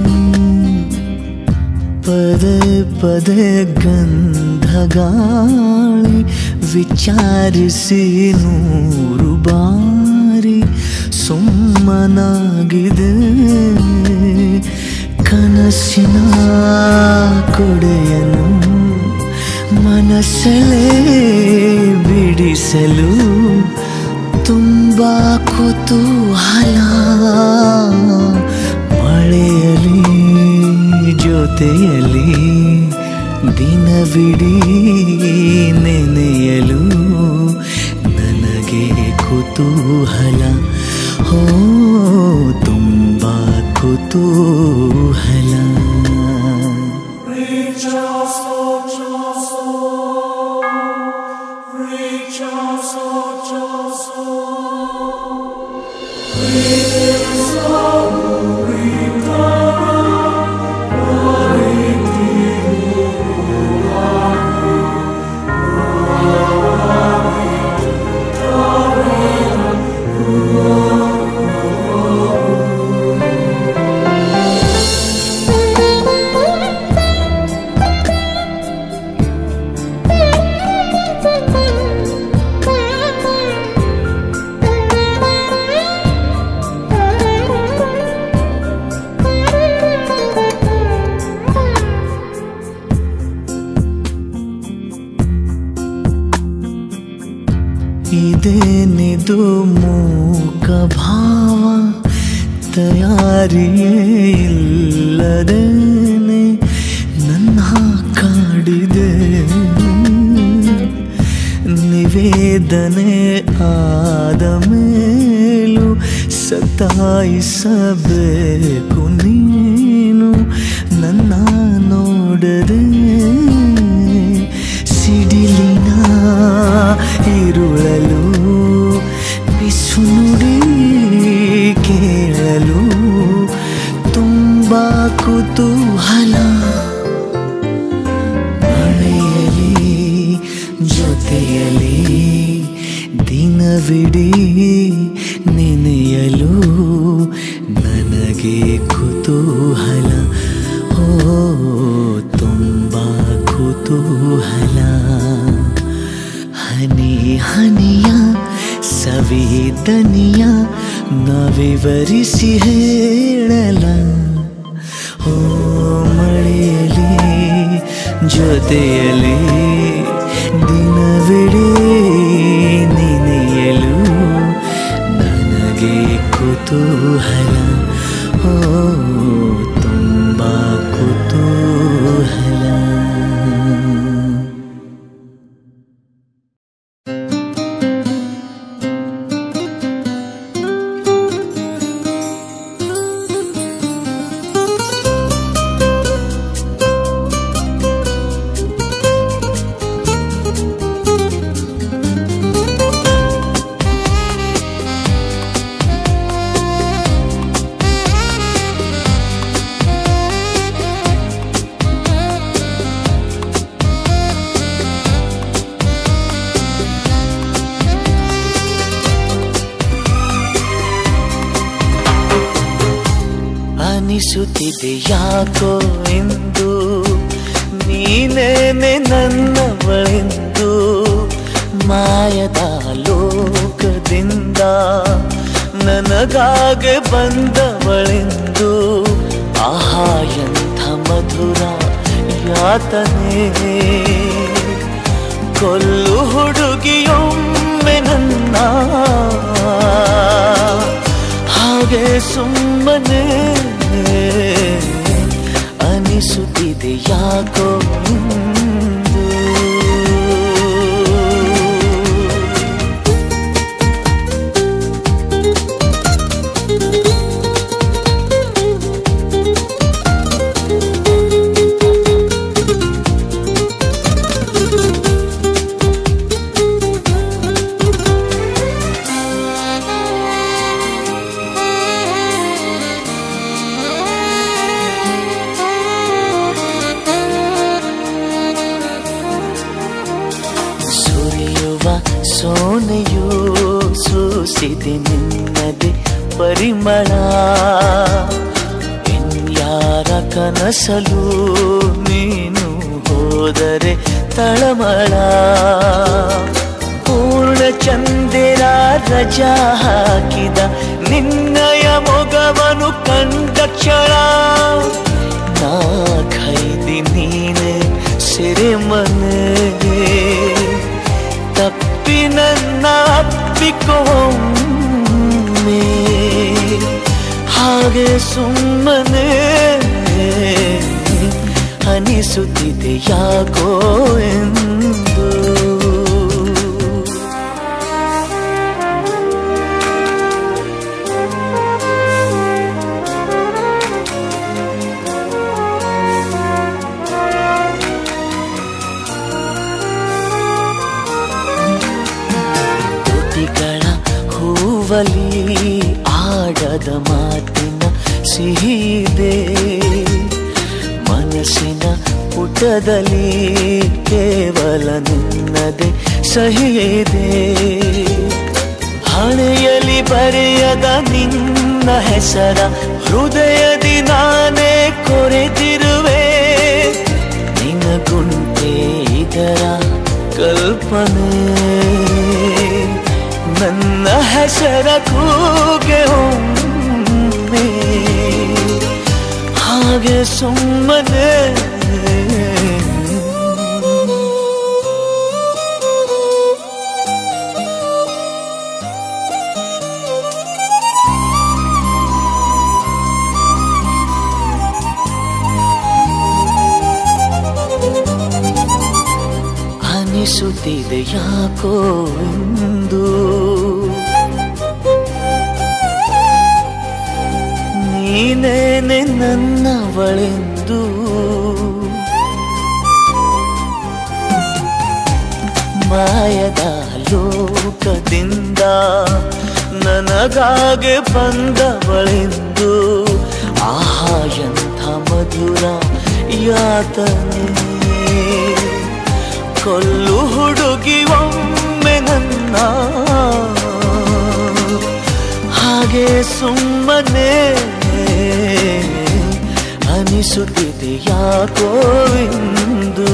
ಪದೇ ಪದೇ ಗಂಧಗಾಳಿ ವಿಚಾರಿಸಿ ನೂರು ಬಾರಿ ಸುಮ್ಮನಾಗಿದೆ ಕನಸಿನ ಕೊಡೆಯನು ಮನಸ್ಸಲ್ಲೇ ಬಿಡಿಸಲು ತುಂಬ ಕುತೂಹಲ ಮಳೆಯಲಿ ಜೊತೆಯಲಿ ದಿನವಿಡೀ ನೆನೆಯಲು ನನಗೆ ಕುತೂಹಲ ಹೋ ತುಂಬ ಕುತೂಹಲ ಇದೇನಿದು ಮೂಕ ಭಾವ ತಯಾರಿಯೇ ಇಲ್ಲದೇನೆ ನನ್ನ ಕಾಡಿದೆ ನಿವೇದನೆ ಆದ ಮೇಲೂ ಸತಾಯಿಸಬೇಕು ನೀನು ನನ್ನ ನೋಡ ನೋಡದೆ ಸಿಡಿಲಿನ ಇರುಳಲು ಬಿಸು ನುಡಿ ಕೇಳಲು ತುಂಬ ಕುತೂಹಲ ಮಳೆಯಲಿ ಜೊತೆಯಲಿ ದಿನವಿಡೀ ನೆನೆಯಲು ನನಗೆ ಕುತೂಹಲ ಓ ತುಂಬ ಕುತೂಹಲ ಹನಿ ಹನಿಯ ಸವಿದನಿಯ ನವಿವರಿಸಿ ಹೇಳಲ ಓ ಮಳೆಯಲಿ ಜೊತೆಯಲಿ ದಿನವಿಡೀ ನೆನೆಯಲು ನನಗೆ ಕುತೂಹಲ ಓ ತುಂಬ ಕುತೂಹಲ ಅನಿಸುತ್ತಿದೆ ಯಾಕೋ ಎಂದು ನೀನೇನೆ ನನ್ನವಳೆಂದು ಮಾಯದ ಲೋಕದಿಂದ ನನಗಾಗೆ ಬಂದವಳೆಂದು ಆಹಾ ಎಂಥ ಮಧುರ ಯಾತನೆ ಕೊಲ್ಲು ಹುಡುಗಿಯೊಮ್ಮೆ ನನ್ನ ಹಾಗೆ ಸುಮ್ಮನೆ ಅನಿಸುತ್ತಿದೆ ಯಾಕೋ ಇಂದು. ಸುರಿಯುವ ಸೋನೆಯು ಸೂಸಿದೆ ನಿನ್ನದೆ ಪರಿಮಳ ಇನ್ಯಾರ ಕನಸಲು ನೀನು ಹೋದರೆ ತಳಮಳ ಪೂರ್ಣ ಚಂದಿರ ರಜಾ ಹಾಕಿದ ನಿನ್ನಯ ಮೊಗವನು ಕಂಡ ಕ್ಷಣ ನಾ ಖೈದಿ ನೀನೆ ಸೆರೆಮನೆ ತಪ್ಪಿ ನನ್ನ ಅಪ್ಪಿಕೊಮ್ಮೆ ಹಾಗೆ ಸುಮ್ಮನೆ ಅನಿಸುತ್ತಿದೆ ಯಾಕೋ ಎಂದು ತುಟಿಗಳ ಹೂವಲಿ ಆಡದ ಮಾತಿನ ಸಿಹಿದೆ ಮನಸ್ಸಿನ ಪುಟದಲ್ಲಿ ಕೇವಲ ನಿನ್ನದೆ ಸಹಿದೆ ಹಣೆಯಲಿ ಬರೆಯದ ನಿನ್ನ ಹೆಸರ ಹೃದಯದಿ ನಾನೇ ಕೊರೆತಿರುವೆ ನಿನಗುಂಟೆ ಇದರ ಕಲ್ಪನೆ ನನ್ನ ಹೆಸರ ಕೂಗೆ ಒಮ್ಮೆ ಹಾಗೆ ಸುಮ್ಮನೆ ಅನಿಸುತ್ತಿದೆ ಯಾಕೋ ಎಂದು ನೀನೇನೆ ನನ್ನವಳೆಂದು ಮಾಯದ ಲೋಕದಿಂದ ನನಗಾಗೆ ಬಂದವಳೆಂದು ಆಹಾ ಎಂಥ ಮಧುರ ಯಾತನೆ ಕೊಲ್ಲು ಹುಡುಗಿ ಒಮ್ಮೆ ನನ್ನ ಹಾಗೆ ಸುಮ್ಮನೆ ಅನಿಸುತ್ತಿದೆ ಯಾಕೋ ಇಂದು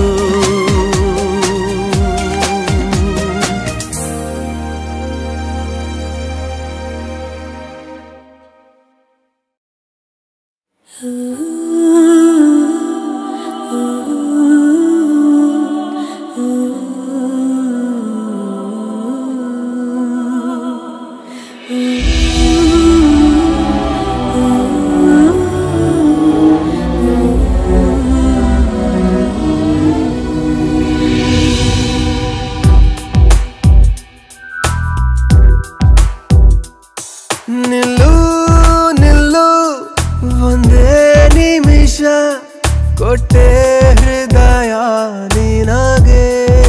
ನಿಲ್ಲು ನಿಲ್ಲು ಒಂದೇ ನಿಮಿಷ ಕೊಟ್ಟೆ ಹೃದಯ ನಿನಗೆ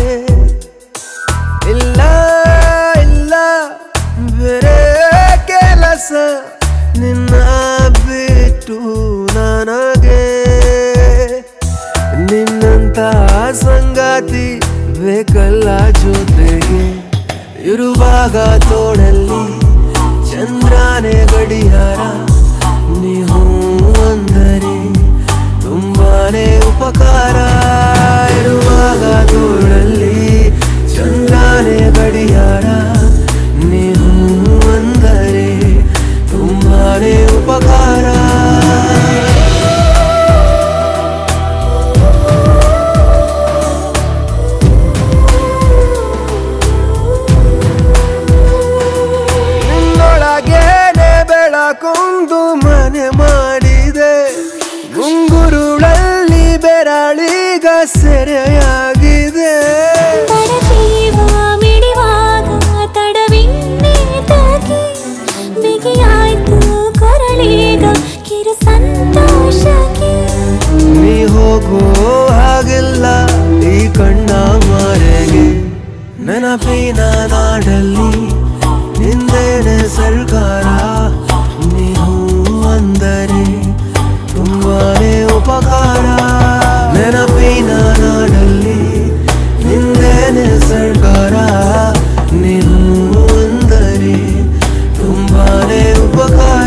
ಇಲ್ಲ ಇಲ್ಲ ಬೇರೆ ಕೆಲಸ ನಿನ್ನ ಬಿಟ್ಟು ನನಗೆ ನಿನ್ನಂತ ಸಂಗಾತಿ ಬೇಕಲ್ಲ ಜೊತೆಗೆ ಇರುವಾಗ ತೋಡಲ್ಲಿ ಚಂದ್ರನೇ ಗಡಿಯಾರ ನೀವು ಅಂದರೆ ತುಂಬಾನೇ ಉಪಕಾರ ಇರುವಾಗ ತೋಡಲ್ಲಿ ಚಂದ್ರನೇ ಗಡಿಯಾರ ನೀವು ಅಂದರೆ ತುಂಬಾನೇ ಉಪಕಾರ ನಿನ್ನೊಳಗೇನೆ ಬೆಳಕೊಂದು ಮನೆ ಮಾಡಿದೆ ಗುಂಗುರುಳಲ್ಲಿ ಬೆರಳೀಗ ಸೆರೆಯಾಗಿದೆ ತಡತೀವ ಮಿಡಿವಾಗ ತಡವಿನ್ನೇ ತಾಗಿ ಬಿಗಿಯಾಯ್ತು ಕೊರಳೀಗ ಕಿರು ಸಂತೋಷಕ್ಕೆ ನೀ ಹೋಗೋ ಹಾಗೆಲ್ಲ ಈ ಕಣ್ಣ ಮಾರೆಗೆ ನೆನಪಿನ ನಾಡಲ್ಲಿ ನಿಂದೇನೆ ಸರ್ಕಾರ ನೀವು ಅಂದರೆ ತುಂಬಾನೇ ಉಪಕಾರ ನೆನಪಿನ ನಾಡಲ್ಲಿ ನಿಂದೇನೆ ಸರ್ಕಾರ ನೀವು ಅಂದರೆ ತುಂಬಾನೇ ಉಪಕಾರ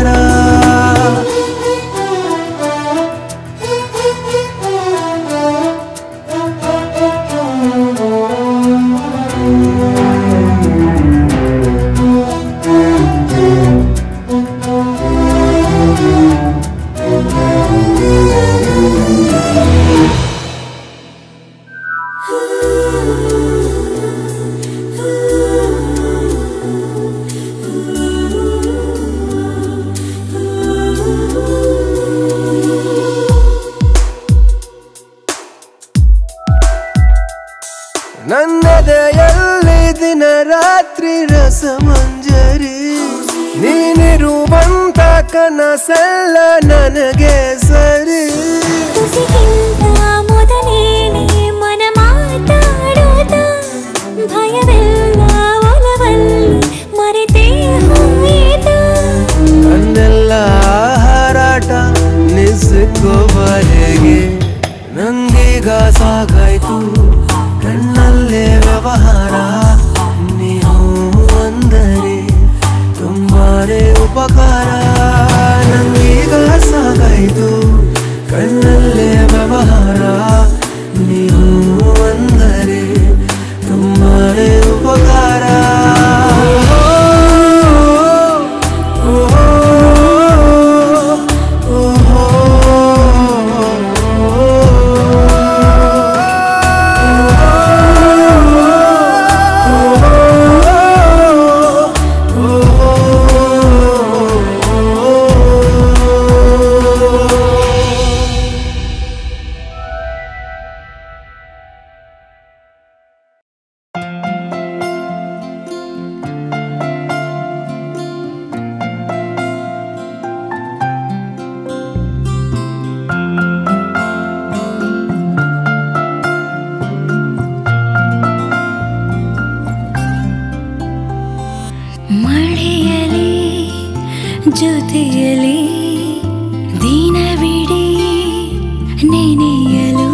ನನ್ನದೆಯಲ್ಲಿ ದಿನ ರಾತ್ರಿ ರಸ ಮಂಜರಿ ನೀನಿರುವಂತ ಕನಸೆಲ್ಲ ನನಗೆ ಸರಿ ತುಸಿಗಿಂತ ಮೊದಲೇನೆ ಮನ ಮಾತಾಡೋದ ಭಯವೆಲ್ಲ ಒಲವಲ್ಲಿ ಮರೆತೇ ಹೋಯಿತು ನನ್ನೆಲ್ಲ ಹಾರಾಟ ನಿಸ್ಸಿಕ್ಕುವರೆಗೆ ನಂಗೀಗ ಸಾಗಾಯ್ತು ಕಣ್ಣಲ್ಲೇ ವ್ಯವಹಾರ ನೀವು ಅಂದರೆ ತುಂಬಾನೇ ಉಪಕಾರ ನಂಗೀಗ ಸಾಗಾಯ್ತು ಕಣ್ಣಲ್ಲೇ ವ್ಯವಹಾರ ಜೊತೆಯಲಿ ದಿನವಿಡೀ ನೆನೆಯಲು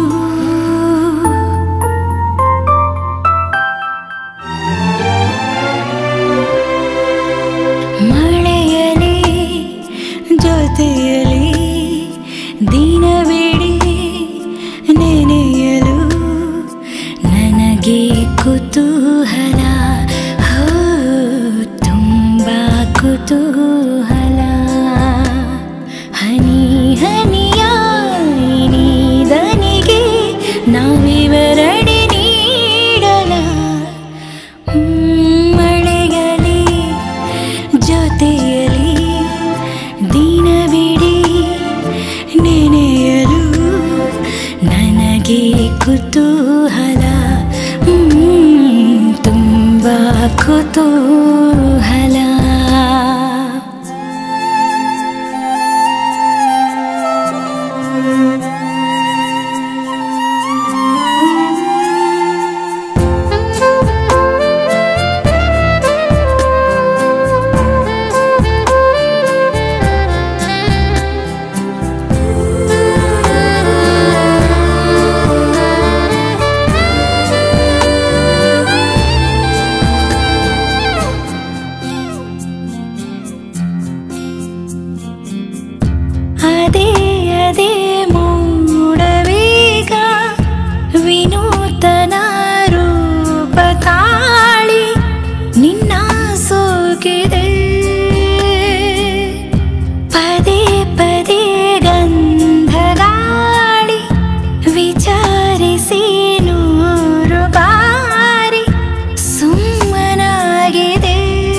ಮಳೆಯಲಿ ಜೊತೆಯಲಿ ದಿನವಿಡೀ ನೆನೆಯಲು ನನಗೆ ಕುತೂಹಲ ಹೋ ತುಂಬ ಕುತೂಹಲ ಹನಿ ಹನಿಯ ನೀದನಿಗೆ ನಾವಿವರಣೆ ನೀಡಲ ಮಳೆಗಲಿ ಜೊತೆಯಲಿ ದಿನವಿಡೀ ನೆನೆಯಲು ನನಗೆ ಕುತೂಹಲ ಹ್ಮ್, ತುಂಬ ಕುತೂಹಲ ಅದೇ ಅದೇ ಮೂಡವೇಗ ವಿನೂತನ ರೂಪ ತಾಳಿ ನಿನ್ನ ಸೋಕಿದೆ ಪದೇ ಪದೇ ಗಂಧಗಾಳಿ ವಿಚಾರಿಸಿ ನೂರು ಬಾರಿ ಸುಮ್ಮನಾಗಿದೆ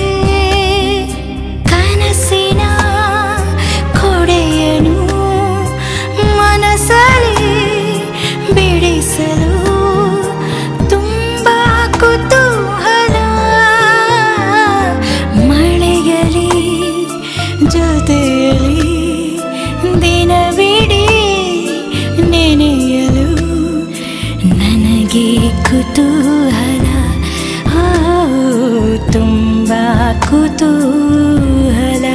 ಕನಸಿನ ಕೊಡೆಯನು ಮನಸಲಿ ಬಿಡಿಸಲು ತುಂಬ ಕುತೂಹಲ ಮಳೆಯಲಿ ಜೊತೆಯಲಿ ದಿನವಿಡೀ ನೆನೆಯಲು ನನಗೆ ಕುತೂಹಲ ಆ, ತುಂಬ ಕುತೂಹಲ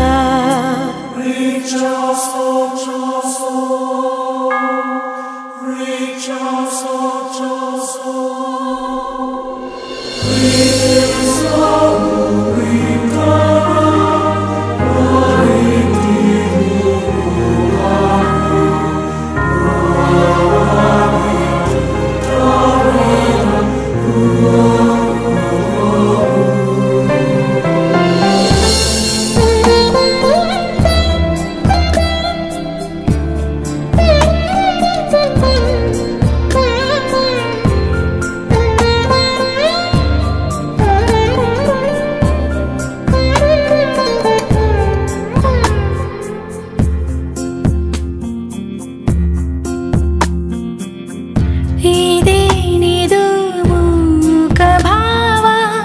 ಇದೇನಿದು ಮೂಕ ಭಾವ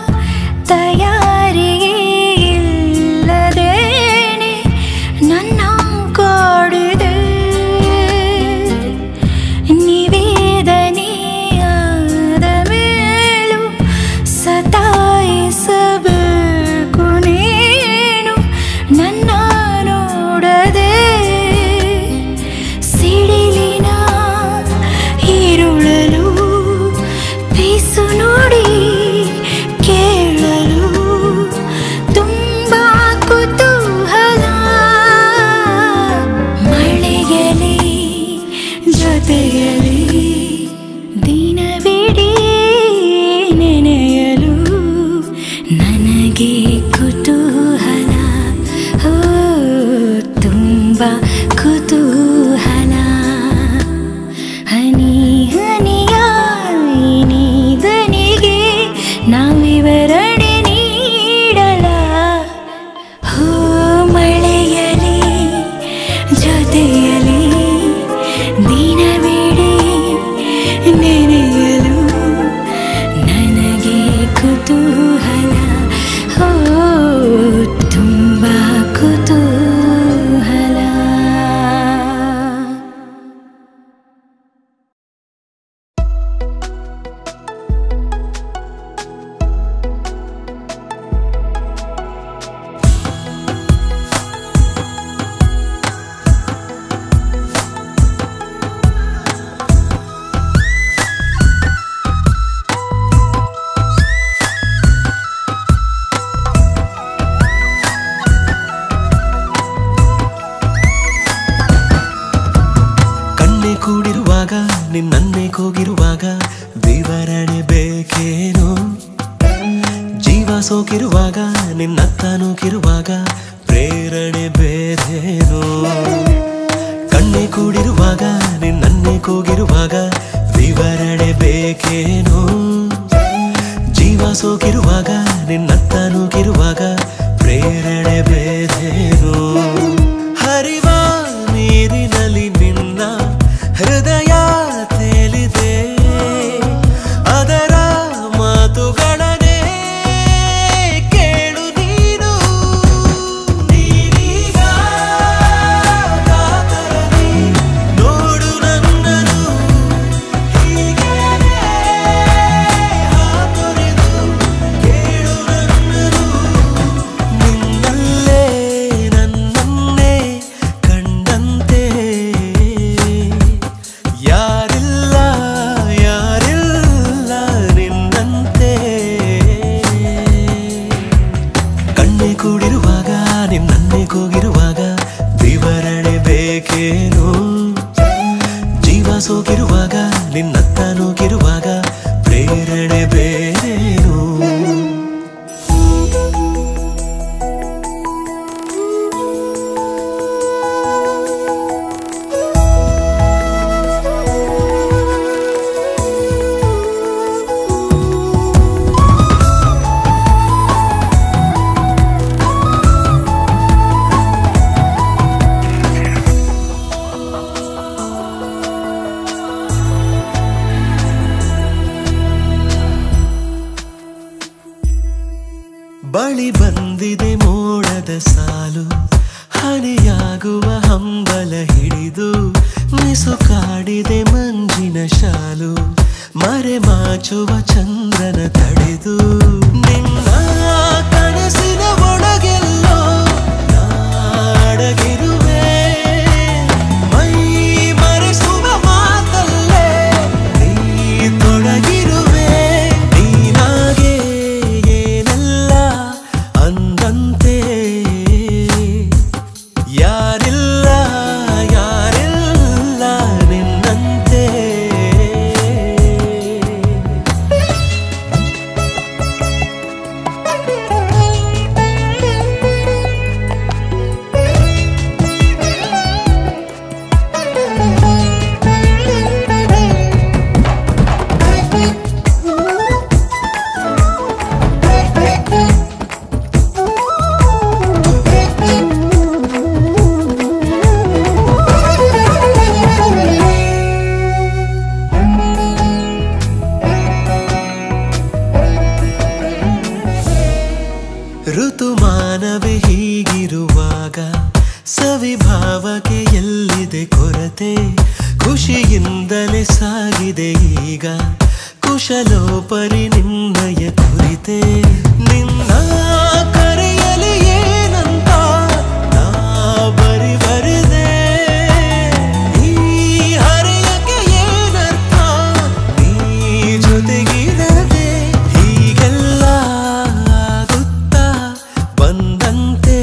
ತಯಾರಿಗೆ ಇಲ್ಲದೇನೆ ನನ್ನ ಕಾಡಿದೆ ನಿವೇದನೆಯಾದ ಮೇಲೂ ಸತಾಯಿಸಬೇಕು ನೀನು ನನ್ನ ನೋಡದೆ ಸಿಡಿಲಿನ ഇരുളലു ಪೀಸು ನೋಡಿ ಕೇಳಲು ತುಂಬ ಕುತೂಹಲ ಮಳೆಯಲಿ ಜೊತೆಯಲಿ ದಿನವಿಡೀ ನೆನೆಯಲು ನನಗೆ ಕುತೂಹಲ ಓ ತುಂಬ ಕುತೂಹಲ ಹನಿ ಹನಿಯ ನೀದನಿಗೆ ನಾವಿವರಣೆ ನೀಡಲ ಹೋ ಮಳೆಯಲಿ ಜೊತೆಯಲಿ ದಿನವಿಡೀ ನೆನೆಯಲು ನನಗೆ ಕುತೂಹಲ ಹೋ ತುಂಬ ಕುತೂಹಲ ನಿನ್ನನ್ನೇ ಕೂಗಿರುವಾಗ ವಿವರಣೆ ಬೇಕೇನು ಜೀವ ಸೋಕಿರುವಾಗ ನಿನ್ನತ್ತ ನೂಕಿರುವಾಗ ಪ್ರೇರಣೆ ಬೇರೇನು ಕಣ್ಣೆ ಕೂಡಿರುವಾಗ ನಿನ್ನನ್ನೇ ಕೂಗಿರುವಾಗ ವಿವರಣೆ ಬೇಕೇನು ಜೀವ ಸೋಕಿರುವಾಗ ನಿನ್ನತ್ತ ನೂಕಿರುವಾಗ ಪ್ರೇರಣೆ ಬೇರೇನು ಹರಿವ ನೀರಿನಲ್ಲಿ ನಿನ್ನ ಹೃದಯ ತೇಲಿದೆ ಅದರ ಮಾತುಗಳನ್ನೇ ಕೇಳು ನೀನು ನೀನೀಗ ಕಾತರದಿ ನೋಡು ನನ್ನನು ಹೀಗೇನೆ ಹಾತೊರೆದು ಕೇಳು ನನ್ನನು ನಿನ್ನಲ್ಲೇ ನನ್ನನ್ನೇ ಕಂಡಂತೆ ಯಾರಿಲ್ಲ ಯಾರಿಲ್ಲ ನಿನ್ನಂತೆ ಕಣ್ಣೆ ಕೂಡಿರುವಾಗ ನಿನ್ನನ್ನೇ ಕೂಗಿರುವಾಗ ವಿವರಣೆ ಬೇಕೇನು ಜೀವ ಸೋಕಿರುವಾಗ ನಿನ್ನತ್ತ ನೂಕಿರುವಾಗ ಪ್ರೇರಣೆ ಬೇರೇನು ಬಳಿ ಬಂದಿದೆ ಮೋಡದ ಸಾಲು ಹನಿಯಾಗುವ ಹಂಬಲ ಹಿಡಿದು ಮಿಸುಕಾಡಿದೆ ಮಂಜಿನ ಶಾಲು ಮರೆ ಮಾಚುವ ಚಂದ್ರನ ತಡೆದು ನಿನ್ನ ಕನಸಿನ ಒಳಗೆಲ್ಲೋ ನಾಡಗಿರುವೆ ಮೈ ಮರೆಸುವ ಮಾತಲ್ಲೇ ನೀ ತೊಡಗಿರುವೆ ನೀನಾಗೆ ಏನೆಲ್ಲ ಅಂದಂತೆ ಯಾರಿಲ್ಲ ಯಾರಿಲ್ಲ ನಿನ್ನಂತೆ ಋತುಮಾನವೇ ಹೀಗಿರುವಾಗ ಸವಿಭಾವಕ್ಕೆ ಎಲ್ಲಿದೆ ಕೊರತೆ ಖುಷಿಯಿಂದಲೇ ಸಾಗಿದೆ ಈಗ ಕುಶಲೋಪರಿ ನಿನ್ನಯ ಕುರಿತೆ ನಿನ್ನ ಕರೆಯಲಿ ಏನಂತ ನಾ ಬರಿ ಬರಿದೆ ಈ ಹರೆಯಕ್ಕೆ ಏನರ್ಥ ನೀ ಜೊತೆಗಿರದೆ ಹೀಗೆಲ್ಲ ಆಗುತ್ತಾ ಬಂದಂತೆ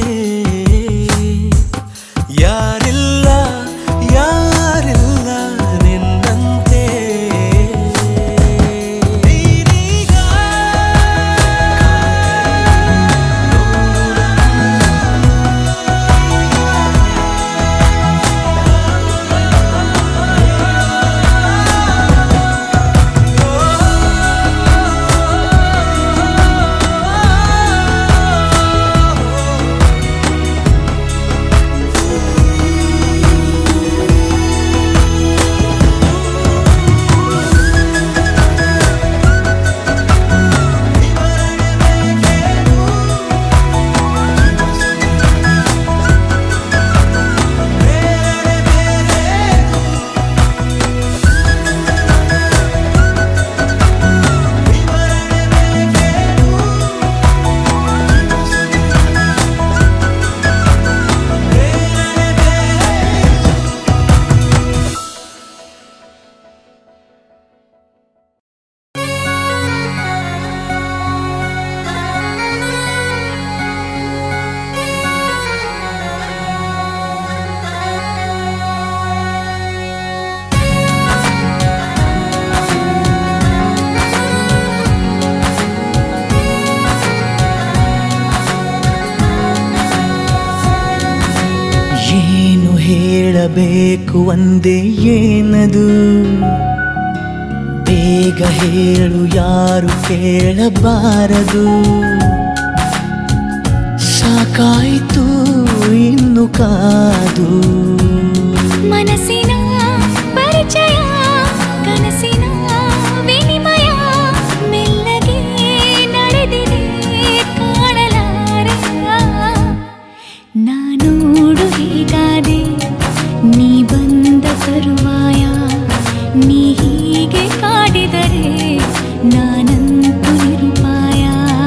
ಯಾರಿಲ್ಲ ಯಾರಿಲ್ಲ ನಿನ್ನಂತೆ ನೀನೀಗ ಹೇಳಬೇಕು ಒಂದೇ ಏನದು ಬೇಗ ಹೇಳು ಯಾರು ಕೇಳಬಾರದು ಸಾಕಾಯಿತು ಇನ್ನು ಕಾದು ಮನಸ್ಸಿನ ಪರಿಚಯ ಕನಸಿನ ವಿನಿಮಯ ಮೆಲ್ಲಗೆ ನಡೆದಿದೆ ಕಾಣಲಾರೆ ನಾನೋಡು ಹೀಗಾದೆ ನೀ ಬಂದ ತರುವಾಯ ನೀ ಹೀಗೆ ಕಾಡಿದರೆ ನಾನಂತೂ ನಿರುಪಾಯ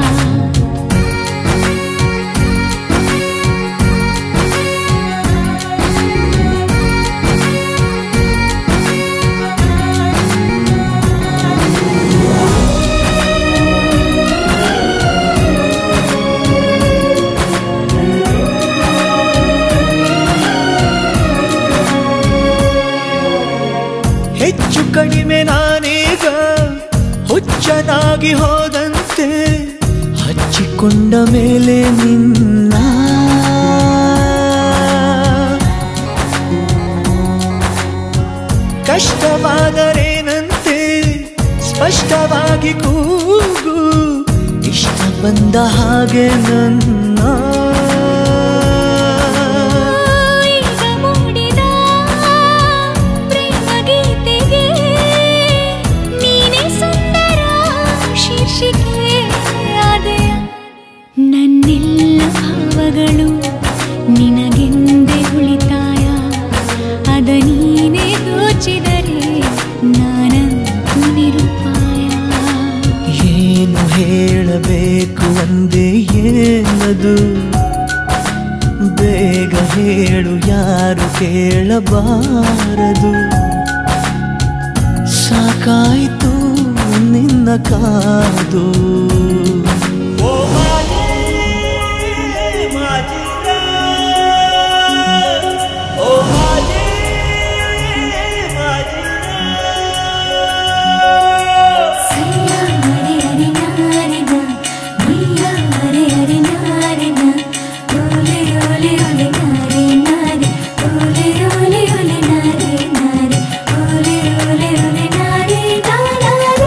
ಹೆಚ್ಚು ಕಡಿಮೆ ನಾನೀಗ ಹುಚ್ಚನಾಗಿ ಹೋದಂತೆ ಹಚ್ಚಿಕೊಂಡ ಮೇಲೆ ನಿನ್ನ ಕಷ್ಟವಾದರೇನಂತೆ ಸ್ಪಷ್ಟವಾಗಿ ಕೂಗು ಇಷ್ಟ ಬಂದ ಹಾಗೆ ನನ್ನ ಈಗ ಮೂಡಿದ ಪ್ರೇಮ ಗೀತೆಗೆ ನೀನೇ ಸುಂದರ ಶೀರ್ಷಿಕೆ ಆದೆಯ ನನ್ನೆಲ್ಲ ಭಾವಗಳು ನಿನಗೆಂದೇ ಉಳಿತಾಯ ಅದ ನೀನೇ ದೋಚಿದರೆ ನಾನಂತೂ ನಿರುಪಾಯ ಏನು ಹೇಳಬೇಕು ಒಂದೇ ಏನದು ಬೇಗ ಹೇಳು ಯಾರು ಕೇಳಬಾರದು ಸಾಕಾಯಿತು ನಿನ್ನ ಕಾದು ಸಯ್ಯ ಅರೆ ಅರೆ ನಾರಿನ ನೀಯ ಅರೆ ಅರೆ ನಾರಿನ ಓಲೆ ಓಲೆ ಓಲೆ ನಾರಿ ನಾರಿ ಓಲೆ ಓಲೆ ಓಲೆ ನಾರಿ ನಾರಿ ಓಲೆ ಓಲೆ ಓಲೆ ನಾರಿ ನಾರಿ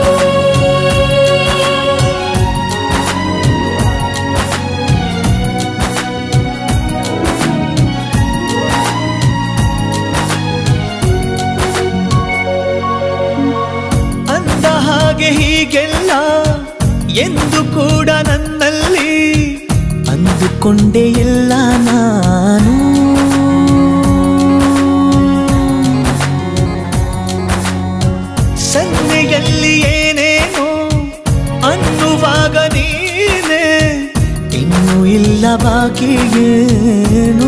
ಅಂದ ಹಾಗೆ ಹೀಗೆಲ್ಲ ಎಂದು ಕೂಡ ನನ್ನಲ್ಲಿ ಅಂದುಕೊಂಡೆ ಇಲ್ಲ ನಾನು ಸನ್ನೆಯಲ್ಲಿ ಏನೇನೋ ಅನ್ನುವಾಗ ನೀನೆ ಇನ್ನು ಇಲ್ಲ ಬಾಕಿ ಏನು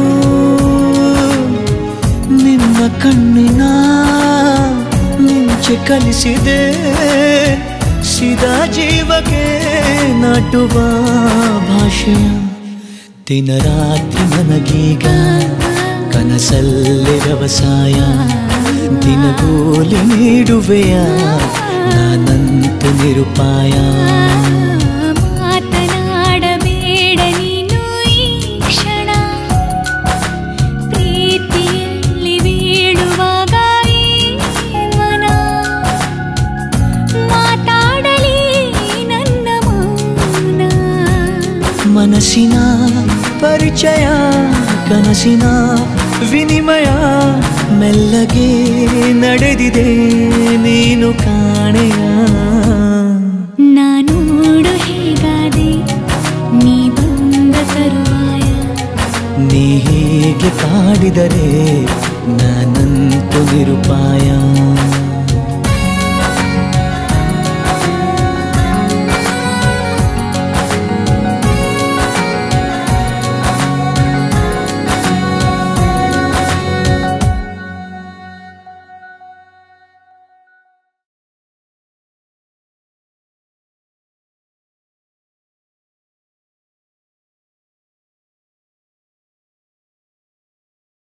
ನಿನ್ನ ಕಣ್ಣಿನ ಮಿಂಚೆ ಕಲಿಸಿದೆ ಸಿದಾ ಜೀವಕ್ಕೆ ನಾಟುವ ಭಾಷೆಯ ದಿನ ರಾತ್ರಿ ನನಗೀಗ ಕನಸಲ್ಲಿ ವ್ಯವಸಾಯ ದಿನಗೂಲಿ ನೀಡುವೆಯ ನಾನಂತು ನಿರುಪಾಯ ಮಾತನಾಡಬೇಡ ನೀನು ಈ ಕ್ಷಣ ಪ್ರೀತಿಯಲ್ಲಿ ಬೀಳುವಾಗ ಈ ಮನ ಮಾತಾಡಲಿ ನನ್ನ ಮೌನ ಮನಸ್ಸಿನ ಪರಿಚಯ ಕನಸಿನ ವಿನಿಮಯ ಮೆಲ್ಲಗೆ ನಡೆದಿದೆ ನೀನು ಕಾಣೆಯ ನಾನೋಡು ಹೇಗಾದೆ ನೀ ಬಂದ ತರುವಾಯ ನೀ ಹೀಗೆ ಕಾಡಿದರೆ ನಾನಂತು ನಿರುಪಾಯ